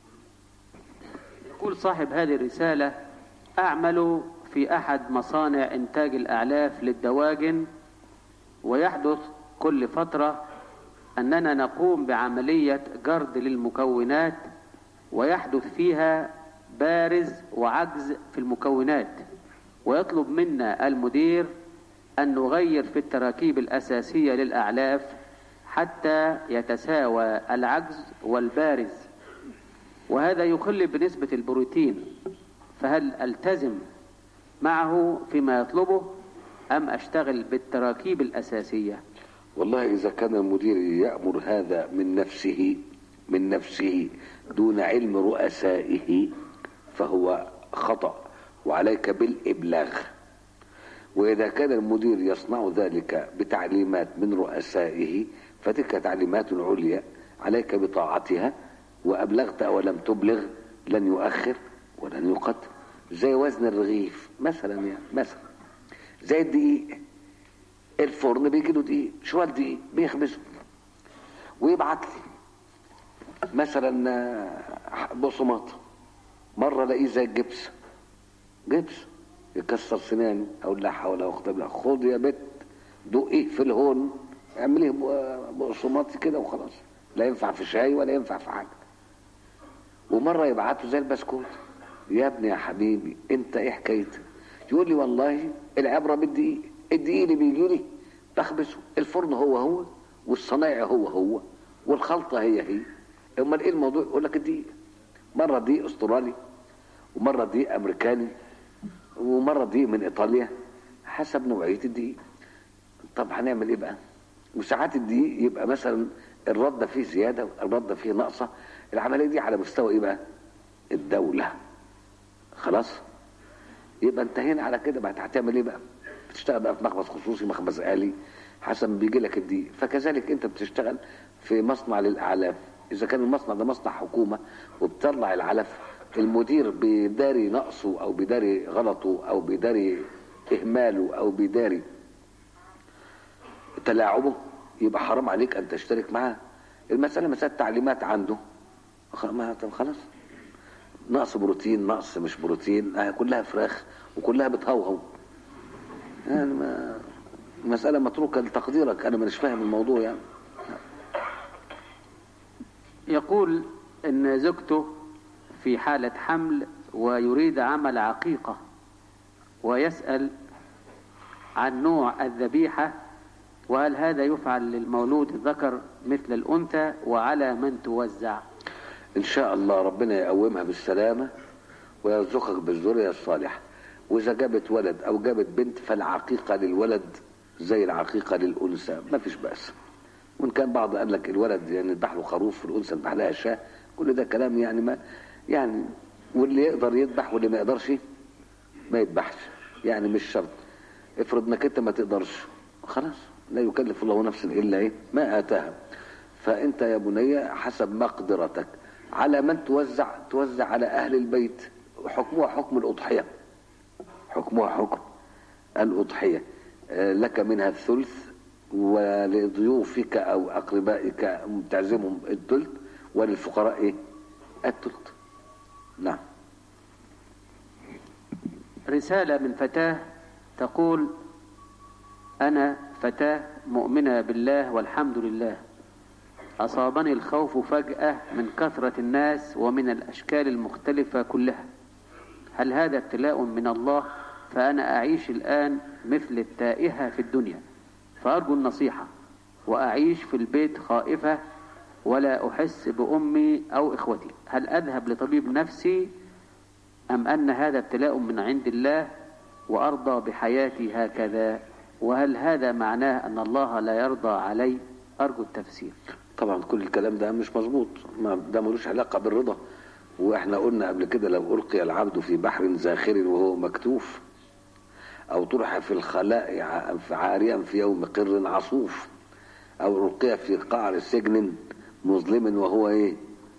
يقول صاحب هذه الرسالة أعمل في أحد مصانع إنتاج الأعلاف للدواجن ويحدث كل فترة أننا نقوم بعملية جرد للمكونات ويحدث فيها بارز وعجز في المكونات ويطلب منا المدير أن نغير في التراكيب الأساسية للأعلاف حتى يتساوى العجز والبارز وهذا يخل بنسبة البروتين فهل ألتزم معه فيما يطلبه أم أشتغل بالتراكيب الأساسية والله إذا كان المدير يأمر هذا من نفسه من نفسه دون علم رؤسائه فهو خطأ وعليك بالإبلاغ وإذا كان المدير يصنع ذلك بتعليمات من رؤسائه فتلك تعليمات عليا عليك بطاعتها وأبلغت أو لم تبلغ لن يؤخر ولن يقدم زي وزن الرغيف مثلا يعني مثلا زي الدقيق الفرن بيجي له دقيق شويه دقيق بيخبزه ويبعت لي مثلا آه، بقسماط مره الاقيه زي الجبس جبس يكسر سناني اقول لا حول ولا قوه الا خد يا بت دقي في الهون اعمليه بقسماط كده وخلاص لا ينفع في شاي ولا ينفع في حاجه ومره يبعته زي البسكوت يا ابني يا حبيبي انت ايه حكايتك يقول لي والله العبره بالدقيق الدقيق اللي بيجي لي بخبزه الفرن هو هو والصنايع هو هو والخلطه هي هي امال ايه الموضوع يقول لك الدقيق مره دقيق استرالي ومره دقيق امريكاني ومره دقيق من ايطاليا حسب نوعيه الدقيق طب هنعمل ايه بقى وساعات الدقيق يبقى مثلا الرده فيه زياده الرده فيه ناقصه العمليه دي على مستوى ايه بقى الدوله خلاص يبقى انتهينا على كده بقى هتعمل ايه بقى بتشتغل بقى في مخبز خصوصي مخبز آلي حسب ما بيجي لك الدقيق فكذلك انت بتشتغل في مصنع للاعلاف اذا كان المصنع ده مصنع حكومه وبتطلع العلف المدير بيداري نقصه او بيداري غلطه او بيداري اهماله او بيداري تلاعبه يبقى حرام عليك ان تشترك معاه المساله مساله تعليمات عنده خ- ما طب خلاص نقص بروتين نقص مش بروتين آه كلها فراخ وكلها بتهوهو يعني ما مسألة متروكة لتقديرك أنا مش فاهم الموضوع يعني يقول ان زوجته في حالة حمل ويريد عمل عقيقة ويسأل عن نوع الذبيحة وهل هذا يفعل للمولود الذكر مثل الأنثى وعلى من توزع إن شاء الله ربنا يقومها بالسلامة ويرزقك بالذرية الصالحة وإذا جابت ولد أو جابت بنت فالعقيقة للولد زي العقيقة للأنثى ما فيش بأس وإن كان بعض قال لك الولد يعني يذبح له خروف والأنثى يذبح لها شاة كل ده كلام يعني ما يعني واللي يقدر يذبح واللي ما يقدرش ما يذبحش يعني مش شرط افرض انك انت ما تقدرش خلاص لا يكلف الله نفسا الا ايه ما اتاها فانت يا بني حسب مقدرتك على من توزع توزع على اهل البيت حكمها حكم الاضحيه حكمها حكم الاضحيه آه، لك منها الثلث ولضيوفك او اقربائك تعزمهم الثلث وللفقراء ايه الثلث نعم رسالة من فتاة تقول أنا فتاة مؤمنة بالله والحمد لله أصابني الخوف فجأة من كثرة الناس ومن الأشكال المختلفة كلها هل هذا ابتلاء من الله فأنا أعيش الآن مثل التائهة في الدنيا فأرجو النصيحة وأعيش في البيت خائفة ولا أحس بأمي أو إخوتي هل أذهب لطبيب نفسي أم أن هذا ابتلاء من عند الله وأرضى بحياتي هكذا وهل هذا معناه أن الله لا يرضى علي أرجو التفسير طبعا كل الكلام ده مش مظبوط ما ده ملوش علاقة بالرضا واحنا قلنا قبل كده لو ألقي العبد في بحر زاخر وهو مكتوف أو طرح في الخلاء ع- عاريا في يوم قر عصوف أو ألقي في قعر سجن مظلم وهو إيه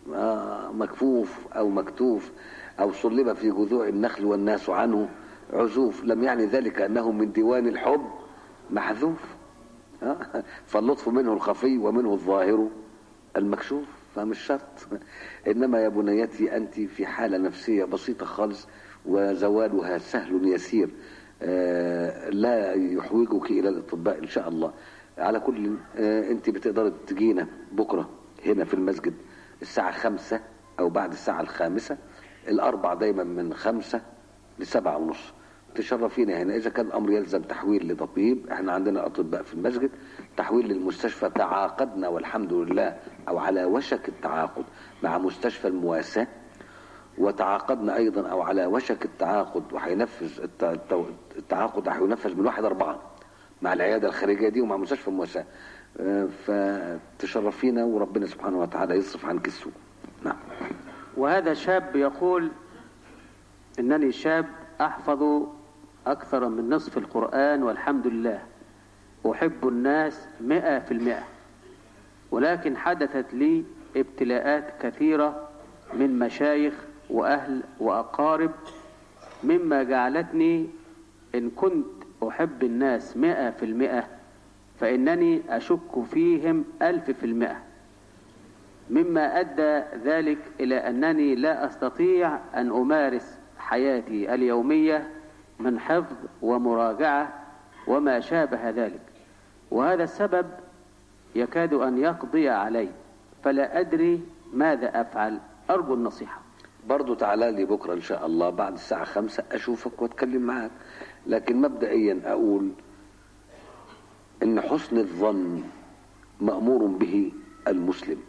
آه، مكفوف أو مكتوف أو صلب في جذوع النخل والناس عنه عزوف لم يعني ذلك أنه من ديوان الحب محذوف آه، فاللطف منه الخفي ومنه الظاهر المكشوف فمش شرط إنما يا بنيتي أنت في حالة نفسية بسيطة خالص وزوالها سهل يسير آه، لا يحوجك إلى الأطباء إن شاء الله على كل آه، أنت بتقدر تجينا بكرة هنا في المسجد الساعة خمسة أو بعد الساعة الخامسة الأربع دايما من خمسة لسبعة ونص تشرفينا هنا إذا كان الأمر يلزم تحويل لطبيب احنا عندنا أطباء في المسجد تحويل للمستشفى تعاقدنا والحمد لله أو على وشك التعاقد مع مستشفى المواساة وتعاقدنا أيضا أو على وشك التعاقد وهينفذ الت- الت- التعاقد هينفذ من واحد أربعة مع العيادة الخارجية دي ومع مستشفى المواساة آه، فتشرفينا وربنا سبحانه وتعالى يصرف عنك السوء نعم وهذا شاب يقول إنني شاب أحفظ أكثر من نصف القرآن والحمد لله أحب الناس مئة في المئة ولكن حدثت لي ابتلاءات كثيرة من مشايخ وأهل وأقارب مما جعلتني إن كنت أحب الناس مئة في المئة فإنني أشك فيهم ألف في المئة مما أدى ذلك إلى أنني لا أستطيع أن أمارس حياتي اليومية من حفظ ومراجعة وما شابه ذلك وهذا السبب يكاد أن يقضي علي فلا أدري ماذا أفعل أرجو النصيحة برضو تعالى لي بكرة إن شاء الله بعد الساعة خمسة أشوفك وأتكلم معاك لكن مبدئيا أقول إن حسن الظن مأمور به المسلم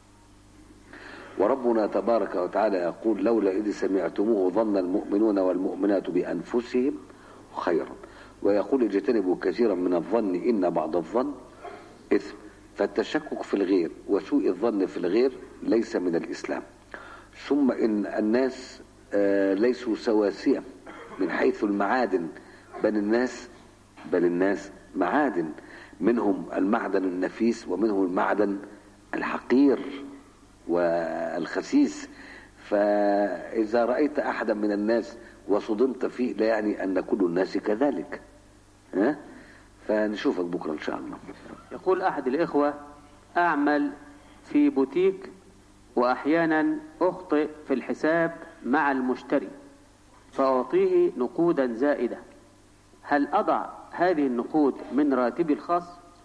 وربنا تبارك وتعالى يقول لولا إذ سمعتموه ظن المؤمنون والمؤمنات بأنفسهم خيرا ويقول اجتنبوا كثيرا من الظن إن بعض الظن إثم فالتشكك في الغير وسوء الظن في الغير ليس من الإسلام ثم إن الناس آه، ليسوا سواسية من حيث المعادن بل الناس بل الناس معادن منهم المعدن النفيس ومنهم المعدن الحقير والخسيس فإذا رأيت أحدا من الناس وصدمت فيه لا يعني أن كل الناس كذلك ها؟ فنشوفك بكرة إن شاء الله يقول أحد الإخوة أعمل في بوتيك وأحيانا أخطئ في الحساب مع المشتري فأعطيه نقودا زائدة هل أضع هذه النقود من راتبي الخاص؟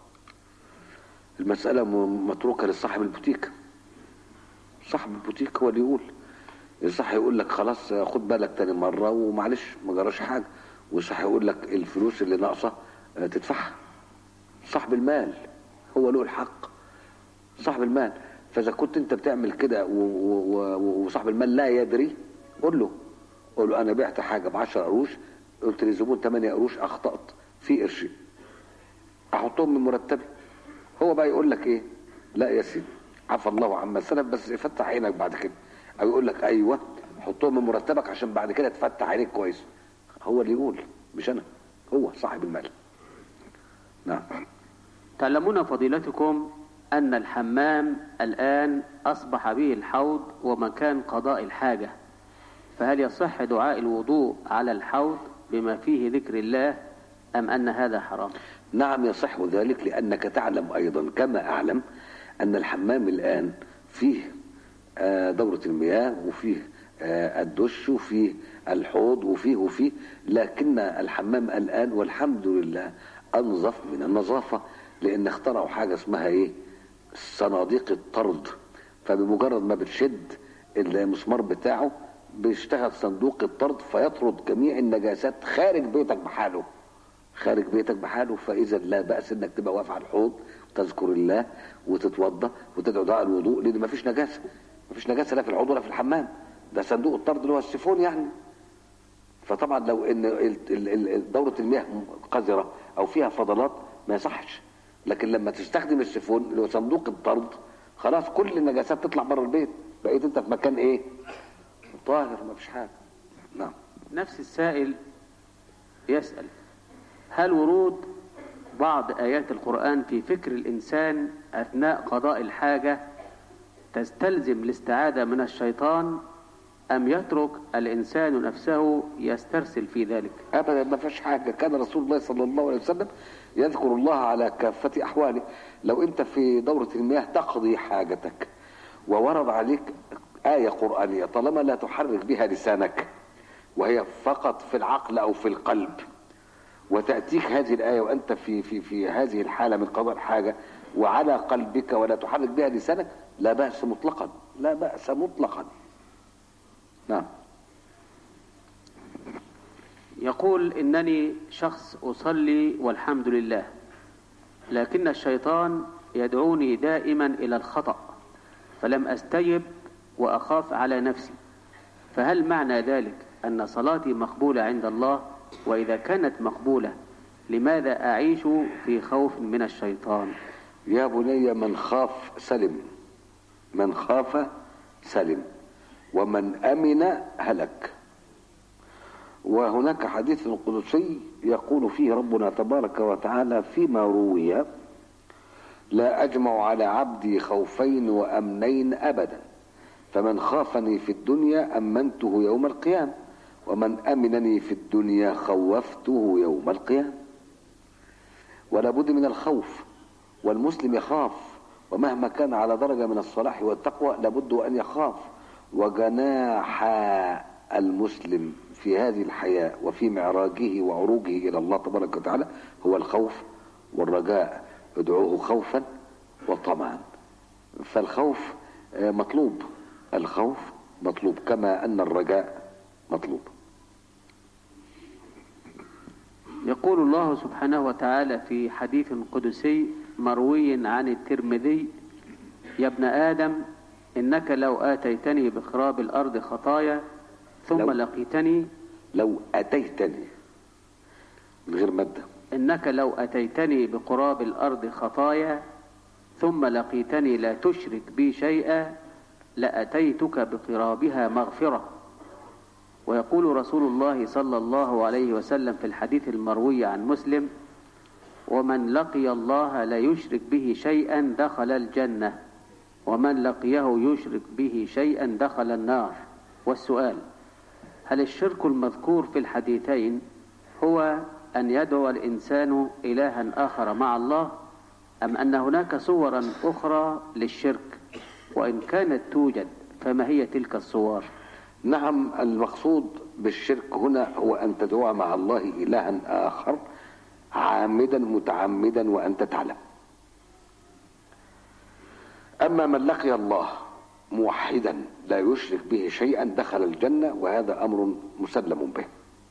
المسألة م- متروكة لصاحب البوتيك صاحب البوتيك هو اللي يقول صح يقول لك خلاص خد بالك تاني مرة ومعلش ما جراش حاجة وصح يقول لك الفلوس اللي ناقصة آه، تدفعها صاحب المال هو له الحق صاحب المال فإذا كنت أنت بتعمل كده و- و- و- وصاحب المال لا يدري قول له قول له أنا بعت حاجة ب 10 قروش قلت للزبون 8 قروش أخطأت في قرشين احطهم من مرتبي هو بقى يقول لك ايه لا يا سيدي عفى الله عما سلف بس فتح عينك بعد كده او يقول لك ايوه حطهم من مرتبك عشان بعد كده تفتح عينيك كويس هو اللي يقول مش انا هو صاحب المال نعم تعلمون فضيلتكم أن الحمام الآن أصبح به الحوض ومكان قضاء الحاجة فهل يصح دعاء الوضوء على الحوض بما فيه ذكر الله أم أن هذا حرام نعم يصح ذلك لأنك تعلم أيضا كما أعلم أن الحمام الآن فيه آه، دورة المياه وفيه آه، الدش وفيه الحوض وفيه وفيه لكن الحمام الآن والحمد لله أنظف من النظافة لأن اخترعوا حاجة اسمها إيه صناديق الطرد فبمجرد ما بتشد المسمار بتاعه بيشتغل صندوق الطرد فيطرد جميع النجاسات خارج بيتك بحاله خارج بيتك بحاله فاذا لا باس انك تبقى واقف على الحوض تذكر الله وتتوضا وتدعو دعاء الوضوء لان ما فيش نجاسه ما فيش نجاسه لا في الحوض ولا في الحمام ده صندوق الطرد اللي هو السيفون يعني فطبعا لو ان ال- ال- ال- دوره المياه قذره او فيها فضلات ما يصحش لكن لما تستخدم السيفون اللي هو صندوق الطرد خلاص كل النجاسات تطلع بره البيت بقيت انت في مكان ايه طاهر ما فيش حاجه نعم نفس السائل يسأل هل ورود بعض آيات القرآن في فكر الإنسان أثناء قضاء الحاجة تستلزم الاستعاذة من الشيطان أم يترك الإنسان نفسه يسترسل في ذلك ابدا ما فيش حاجه كان رسول الله صلى الله عليه وسلم يذكر الله على كافه احواله لو انت في دوره المياه تقضي حاجتك وورد عليك ايه قرانيه طالما لا تحرك بها لسانك وهي فقط في العقل او في القلب وتاتيك هذه الايه وانت في في في هذه الحاله من قضاء الحاجه وعلى قلبك ولا تحرك بها لسانك لا باس مطلقا لا باس مطلقا نعم يقول إنني شخص أصلي والحمد لله لكن الشيطان يدعوني دائما إلى الخطأ فلم أستجب وأخاف على نفسي فهل معنى ذلك أن صلاتي مقبولة عند الله وإذا كانت مقبولة لماذا أعيش في خوف من الشيطان يا بني من خاف سلم من خاف سلم ومن امن هلك وهناك حديث قدسي يقول فيه ربنا تبارك وتعالى فيما روي لا اجمع على عبدي خوفين وامنين ابدا فمن خافني في الدنيا امنته يوم القيامه ومن امنني في الدنيا خوفته يوم القيامه ولا بد من الخوف والمسلم يخاف ومهما كان على درجة من الصلاح والتقوى لابد أن يخاف وجناح المسلم في هذه الحياة وفي معراجه وعروجه إلى الله تبارك وتعالى هو الخوف والرجاء ادعوه خوفا وطمعا فالخوف آه، مطلوب الخوف مطلوب كما أن الرجاء مطلوب يقول الله سبحانه وتعالى في حديث قدسي مروي عن الترمذي يا ابن آدم إنك لو آتيتني بخراب الأرض خطايا ثم لو- لقيتني لو أتيتني من غير مادة إنك لو أتيتني بقراب الأرض خطايا ثم لقيتني لا تشرك بي شيئا لأتيتك بقرابها مغفرة ويقول رسول الله صلى الله عليه وسلم في الحديث المروي عن مسلم ومن لقي الله لا يشرك به شيئا دخل الجنة ومن لقيه يشرك به شيئا دخل النار والسؤال هل الشرك المذكور في الحديثين هو أن يدعو الإنسان إلها آخر مع الله أم أن هناك صورا أخرى للشرك وإن كانت توجد فما هي تلك الصور نعم المقصود بالشرك هنا هو أن تدعو مع الله إلها آخر عامدا متعمدا وأنت تعلم أما من لقي الله موحدا لا يشرك به شيئا دخل الجنة وهذا أمر مسلم به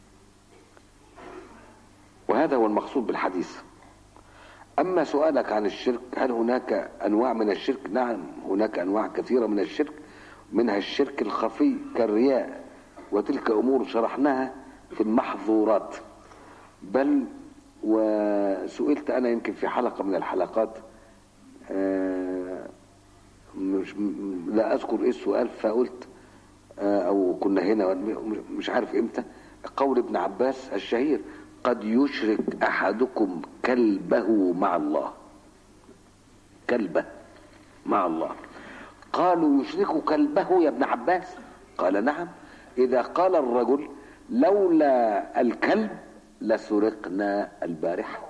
وهذا هو المقصود بالحديث أما سؤالك عن الشرك هل هناك أنواع من الشرك نعم هناك أنواع كثيرة من الشرك منها الشرك الخفي كالرياء وتلك أمور شرحناها في المحظورات بل وسئلت أنا يمكن في حلقة من الحلقات آه، مش م- لا أذكر إيه السؤال فقلت آه، أو كنا هنا مش- مش عارف إمتى قول ابن عباس الشهير قد يشرك أحدكم كلبه مع الله كلبه مع الله قالوا يشرك كلبه يا ابن عباس قال نعم إذا قال الرجل لولا الكلب لسرقنا البارحة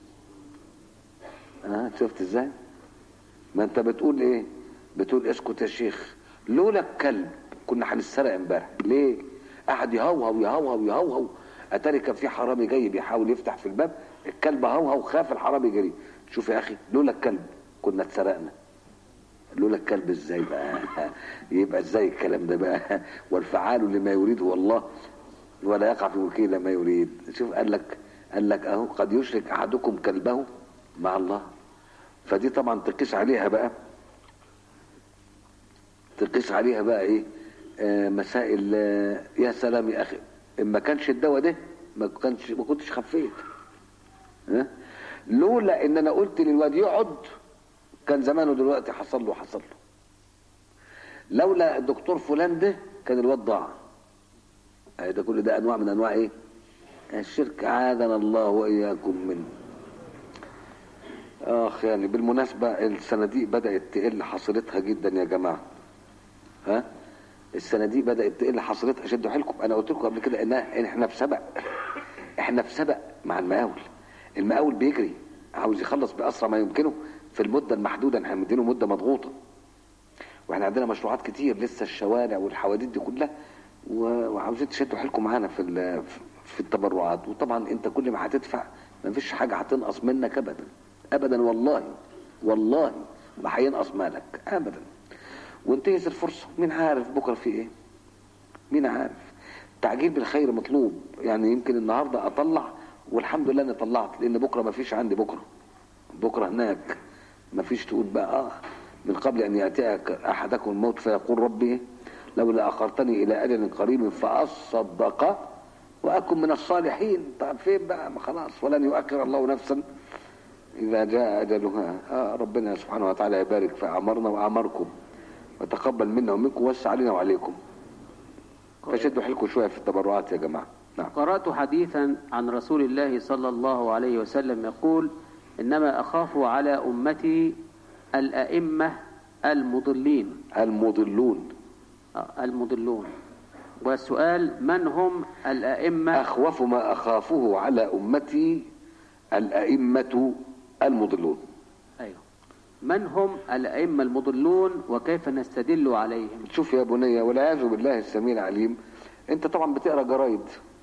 آه شفت ازاي ما انت بتقول ايه بتقول اسكت يا شيخ لولا الكلب كنا هنسرق امبارح ليه قعد يهوهو يهوهو يهوهو اتاري كان في حرامي جاي بيحاول يفتح في الباب الكلب هوهو خاف الحرامي جري شوف يا اخي لولا الكلب كنا اتسرقنا لولا الكلب ازاي بقى يبقى ازاي الكلام ده بقى والفعال لما يريده الله ولا يقع في وكيل ما يريد شوف قال لك قال لك اهو قد يشرك احدكم كلبه مع الله فدي طبعا تقيس عليها بقى تقيس عليها بقى ايه آه مسائل آه يا سلام يا اخي ان ما كانش الدواء ده ما كانش ما كنتش خفيت ها لولا ان انا قلت للواد يقعد كان زمانه دلوقتي حصل له حصل له لولا الدكتور فلان ده كان الواد ضاع آه ده كل ده انواع من انواع ايه الشرك عاذنا الله واياكم منه اخ يعني بالمناسبة الصناديق بدأت تقل حصيلتها جدا يا جماعة ها الصناديق بدأت تقل حصيلتها شدوا حيلكم انا قلت لكم قبل كده ان إن احنا في سبق احنا في سبق مع المقاول المقاول بيجري عاوز يخلص بأسرع ما يمكنه في المدة المحدودة احنا مدينه مدة مضغوطة واحنا عندنا مشروعات كتير لسه الشوارع والحواديت دي كلها و- وعاوزين تشدوا حيلكم معانا في ال- في التبرعات وطبعا انت كل ما هتدفع ما فيش حاجه هتنقص منك ابدا ابدا والله والله ما هينقص مالك ابدا وانتهز الفرصه مين عارف بكره في ايه مين عارف تعجيل بالخير مطلوب يعني يمكن النهارده اطلع والحمد لله اني طلعت لان بكره ما فيش عندي بكره بكره هناك ما فيش تقول بقى اه من قبل ان ياتيك احدكم الموت فيقول ربي لولا اخرتني الى اجل قريب فاصدق واكن من الصالحين طب فين بقى ما خلاص ولن يؤخر الله نفسا اذا جاء اجلها آه ربنا سبحانه وتعالى يبارك في اعمارنا واعماركم وتقبل منا ومنكم ووسع علينا وعليكم فشدوا حيلكم شويه في التبرعات يا جماعه نعم قرأت حديثا عن رسول الله صلى الله عليه وسلم يقول إنما أخاف على أمتي الأئمة المضلين المضلون آه، المضلون والسؤال من هم الأئمة أخوف ما أخافه على أمتي الأئمة المضلون أيوه من هم الأئمة المضلون وكيف نستدل عليهم شوف يا بني والعياذ بالله السميع العليم أنت طبعا بتقرأ جرايد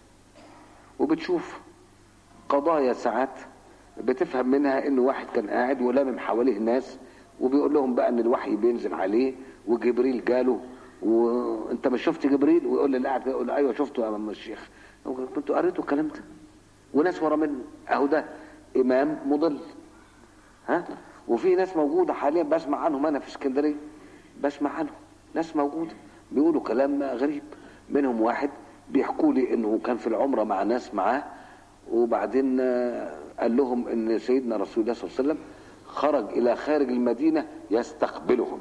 وبتشوف قضايا ساعات بتفهم منها إن واحد كان قاعد ولامم حواليه ناس وبيقول لهم بقى إن الوحي بينزل عليه وجبريل جاله وانت مش شفت جبريل ويقول لي اللي قاعد كده يقول له ايوه شفته يا عم الشيخ كنتوا قريتوا الكلام ده وناس ورا منه اهو ده امام مضل ها وفي ناس موجوده حاليا بسمع عنهم انا في اسكندريه بسمع عنهم ناس موجوده بيقولوا كلام غريب منهم واحد بيحكوا لي انه كان في العمره مع ناس معاه وبعدين آه، قال لهم ان سيدنا رسول الله صلى الله عليه وسلم خرج الى خارج المدينه يستقبلهم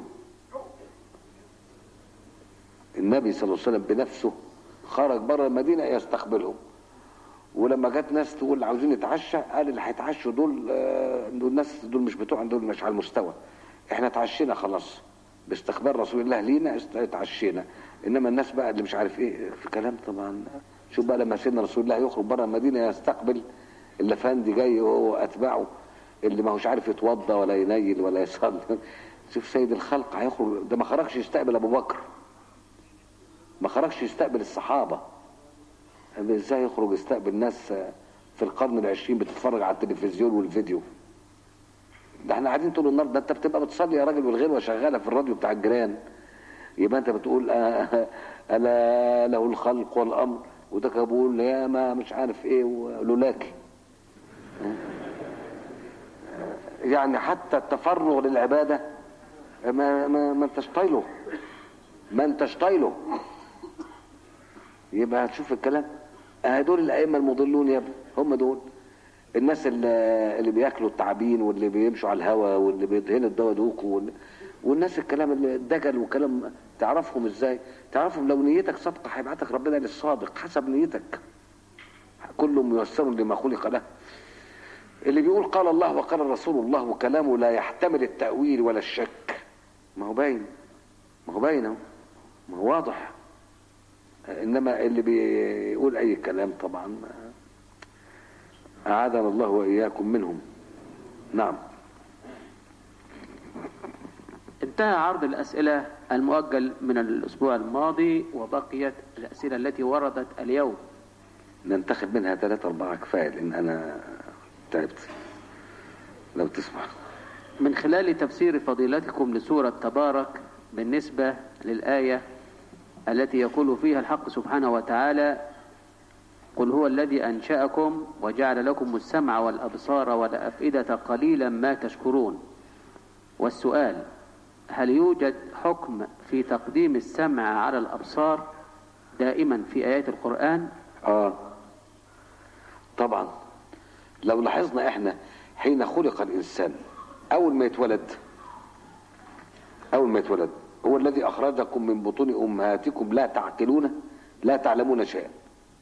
النبي صلى الله عليه وسلم بنفسه خرج بره المدينه يستقبلهم ولما جت ناس تقول عاوزين نتعشى قال اللي هيتعشوا دول آه، دول ناس دول مش بتوع دول مش على المستوى احنا اتعشينا خلاص باستقبال رسول الله لينا است- اتعشينا انما الناس بقى اللي مش عارف ايه في كلام طبعا شوف بقى لما سيدنا رسول الله يخرج بره المدينه يستقبل اللفندي جاي وهو واتباعه اللي ما هوش عارف يتوضى ولا ينيل ولا يصلي شوف سيد الخلق هيخرج ده ما خرجش يستقبل ابو بكر ما خرجش يستقبل الصحابة طب ازاي يخرج يستقبل ناس في القرن العشرين بتتفرج على التلفزيون والفيديو ده احنا قاعدين طول النهار ده انت بتبقى بتصلي يا راجل والغيره شغاله في الراديو بتاع الجيران يبقى انت بتقول آه، الا له الخلق والامر وده كان بيقول يا ما مش عارف ايه ولولاكي يعني حتى التفرغ للعباده ما ما ما انتش طايله ما انتش طايله يبقى هتشوف الكلام اه دول الائمه المضلون يا ابني هم دول الناس اللي, اللي بياكلوا التعابين واللي بيمشوا على الهوا واللي بيدهنوا الدوادوك وال... والناس الكلام اللي الدجل وكلام تعرفهم ازاي تعرفهم لو نيتك صادقه هيبعتك ربنا للصادق حسب نيتك كل ميسر لما خلق له اللي بيقول قال الله وقال الرسول الله وكلامه لا يحتمل التأويل ولا الشك ما هو باين ما هو باين اهو ما هو واضح انما اللي بيقول اي كلام طبعا اعاذنا الله واياكم منهم نعم انتهى عرض الأسئلة المؤجل من الأسبوع الماضي وبقيت الأسئلة التي وردت اليوم ننتخب منها ثلاثة أربعة كفاية لأن أنا تعبت لو تسمح من خلال تفسير فضيلتكم لسورة تبارك بالنسبة للآية التي يقول فيها الحق سبحانه وتعالى قل هو الذي أنشأكم وجعل لكم السمع والأبصار والأفئدة قليلا ما تشكرون والسؤال هل يوجد حكم في تقديم السمع على الأبصار دائما في آيات القرآن آه طبعا لو لاحظنا إحنا حين خلق الإنسان أول ما يتولد أول ما يتولد هو الذي أخرجكم من بطون أمهاتكم لا تعقلون لا تعلمون شيئا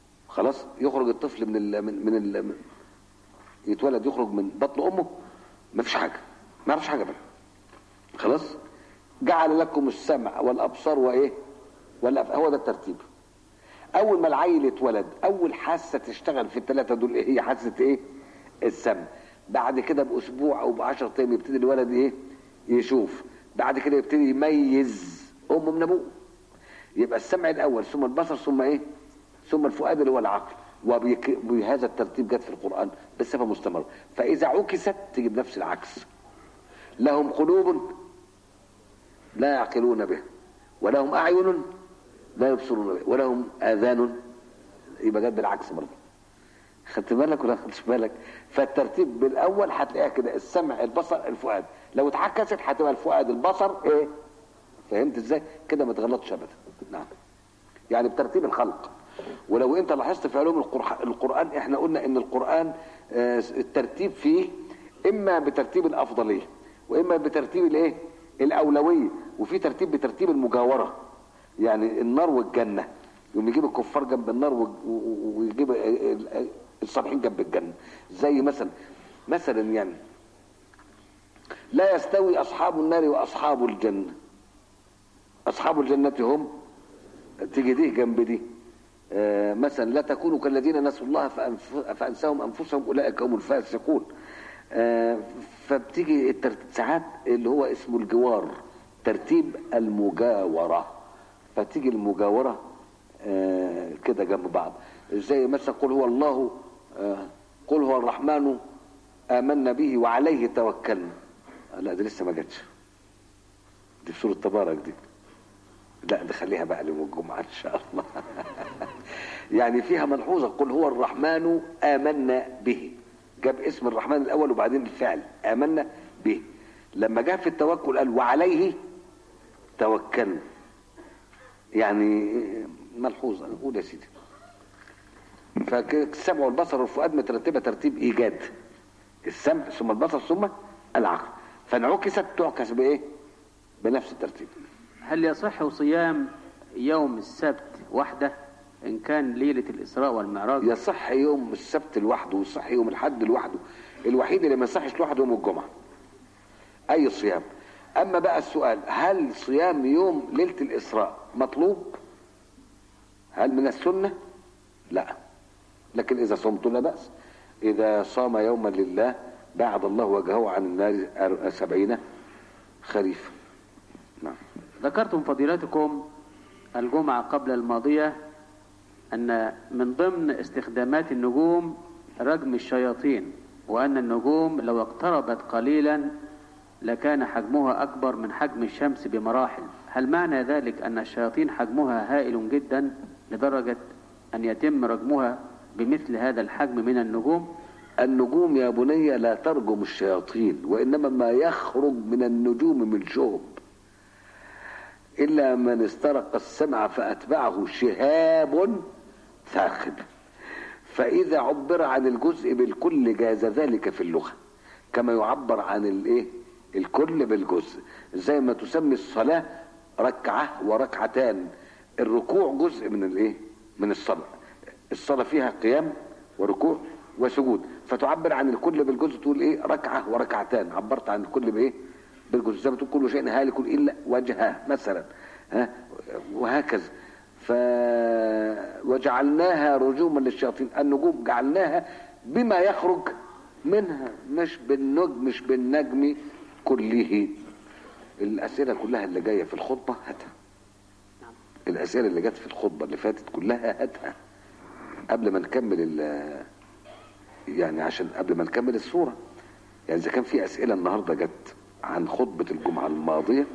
خلاص يخرج الطفل من ال من, من ال من يتولد يخرج من بطن أمه ما فيش حاجه ما يعرفش حاجه بقى خلاص جعل لكم السمع والابصار وايه والأف... هو ده الترتيب اول ما العيل اتولد اول حاسه تشتغل في الثلاثه دول ايه هي حاسه ايه السمع بعد كده باسبوع او ب 10 ايام يبتدي الولد ايه يشوف بعد كده يبتدي يميز امه من ابوه يبقى السمع الاول ثم البصر ثم ايه ثم الفؤاد اللي هو العقل وبهذا الترتيب جت في القران بصفه مستمره فاذا عكست تجيب نفس العكس لهم قلوب لا يعقلون بها ولهم اعين لا يبصرون بها ولهم اذان يبقى جت بالعكس برضه خدت بالك ولا خدتش بالك فالترتيب بالاول هتلاقيها كده السمع البصر الفؤاد لو اتعكست هتبقى الفؤاد البصر ايه فهمت ازاي كده ما تغلطش ابدا نعم يعني بترتيب الخلق ولو انت لاحظت في علوم القرآن, القرآن احنا قلنا ان القرآن آه، الترتيب فيه اما بترتيب الافضلية واما بترتيب الايه الاولوية وفي ترتيب بترتيب المجاورة يعني النار والجنة يقوم يجيب الكفار جنب النار و- و- ويجيب ال- الصالحين جنب الجنة زي مثلا مثلا يعني لا يستوي اصحاب النار واصحاب الجنة اصحاب الجنة هم تيجي دي جنب دي آه، مثلا لا تكونوا كالذين نسوا الله فأنف- فانساهم انفسهم اولئك هم الفاسقون آه، فبتيجي الترتيب ساعات اللي هو اسمه الجوار ترتيب المجاوره فتيجي المجاوره آه، كده جنب بعض زي مثلا قل هو الله آه، قل هو الرحمن آمنا به وعليه توكلنا لا دي لسه ما جاتش دي في سورة تبارك دي لا دي خليها بقى ليوم الجمعة إن شاء الله يعني فيها ملحوظة قل هو الرحمن آمنا به جاب اسم الرحمن الأول وبعدين الفعل آمنا به لما جاء في التوكل قال وعليه توكلنا يعني ملحوظة قول يا سيدي فالسمع والبصر والفؤاد مترتبة ترتيب إيجاد السمع ثم البصر ثم العقل فانعكست تعكس بإيه؟ بنفس الترتيب هل يصح صيام يوم السبت وحده إن كان ليلة الإسراء والمعراج يصح يوم السبت لوحده ويصح يوم الحد لوحده الوحيد اللي ما يصحش لوحده يوم الجمعة أي صيام أما بقى السؤال هل صيام يوم ليلة الإسراء مطلوب هل من السنة لا لكن إذا صمت لا بأس إذا صام يوما لله بعد الله وجهه عن النار سبعين خريفا نعم ذكرتم فضيلتكم الجمعة قبل الماضية أن من ضمن استخدامات النجوم رجم الشياطين وأن النجوم لو اقتربت قليلا لكان حجمها أكبر من حجم الشمس بمراحل هل معنى ذلك أن الشياطين حجمها هائل جدا لدرجة أن يتم رجمها بمثل هذا الحجم من النجوم النجوم يا بني لا ترجم الشياطين وإنما ما يخرج من النجوم من شهب إلا من استرق السمع فأتبعه شهاب ثاقب فإذا عبر عن الجزء بالكل جاز ذلك في اللغة كما يعبر عن الايه الكل بالجزء زي ما تسمي الصلاة ركعة وركعتان الركوع جزء من الايه من الصلاة الصلاة فيها قيام وركوع وسجود فتعبر عن الكل بالجزء تقول ايه ركعة وركعتان عبرت عن الكل بايه بالجزء زي ما تقول كل شيء هالك الا وجهه مثلا ها وهكذا ف وجعلناها رجوما للشياطين النجوم جعلناها بما يخرج منها مش بالنجم مش بالنجم كله الاسئله كلها اللي جايه في الخطبه هاتها الاسئله اللي جت في الخطبه اللي فاتت كلها هاتها قبل ما نكمل ال يعني عشان قبل ما نكمل الصوره يعني اذا كان في اسئله النهارده جت عن خطبه الجمعه الماضيه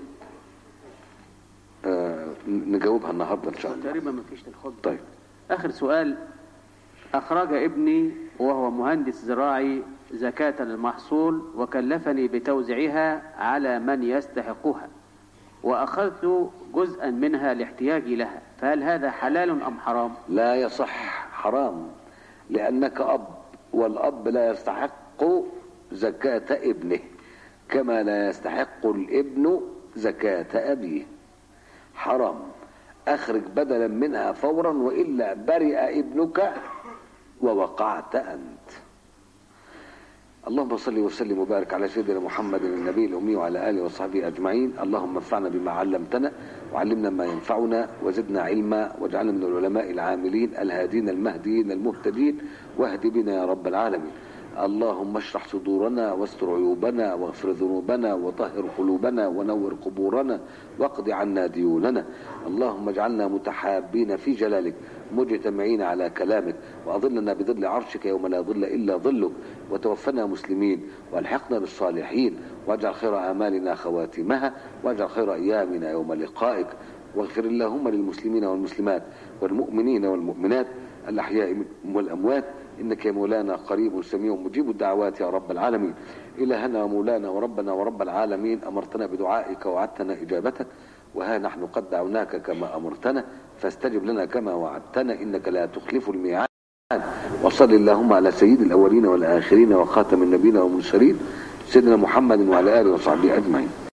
آه نجاوبها النهارده ان شاء الله تقريبا ما فيش الخطبة طيب آخر سؤال أخرج ابني وهو مهندس زراعي زكاة المحصول وكلفني بتوزيعها على من يستحقها وأخذت جزءا منها لاحتياجي لها فهل هذا حلال أم حرام لا يصح حرام لأنك أب والأب لا يستحق زكاة ابنه كما لا يستحق الابن زكاة أبيه حرام أخرج بدلا منها فورا وإلا برئ ابنك ووقعت أنت اللهم صل وسلم وبارك على سيدنا محمد النبي الأمي وعلى آله وصحبه أجمعين اللهم انفعنا بما علمتنا وعلمنا ما ينفعنا وزدنا علما واجعلنا من العلماء العاملين الهادين المهديين المهتدين واهد بنا يا رب العالمين اللهم اشرح صدورنا واستر عيوبنا واغفر ذنوبنا وطهر قلوبنا ونور قبورنا واقض عنا ديوننا اللهم اجعلنا متحابين في جلالك مجتمعين على كلامك واظلنا بظل عرشك يوم لا ظل الا ظلك وتوفنا مسلمين والحقنا بالصالحين واجعل خير امالنا خواتمها واجعل خير ايامنا يوم لقائك واغفر اللهم للمسلمين والمسلمات والمؤمنين والمؤمنات الأحياء والأموات إنك يا مولانا قريب سميع مجيب الدعوات يا رب العالمين إلهنا ومولانا وربنا ورب العالمين أمرتنا بدعائك وعدتنا إجابتك وها نحن قد دعوناك كما أمرتنا فاستجب لنا كما وعدتنا إنك لا تخلف الميعاد وصل اللهم على سيد الأولين والآخرين وخاتم النبيين والمرسلين سيدنا محمد وعلى آله وصحبه أجمعين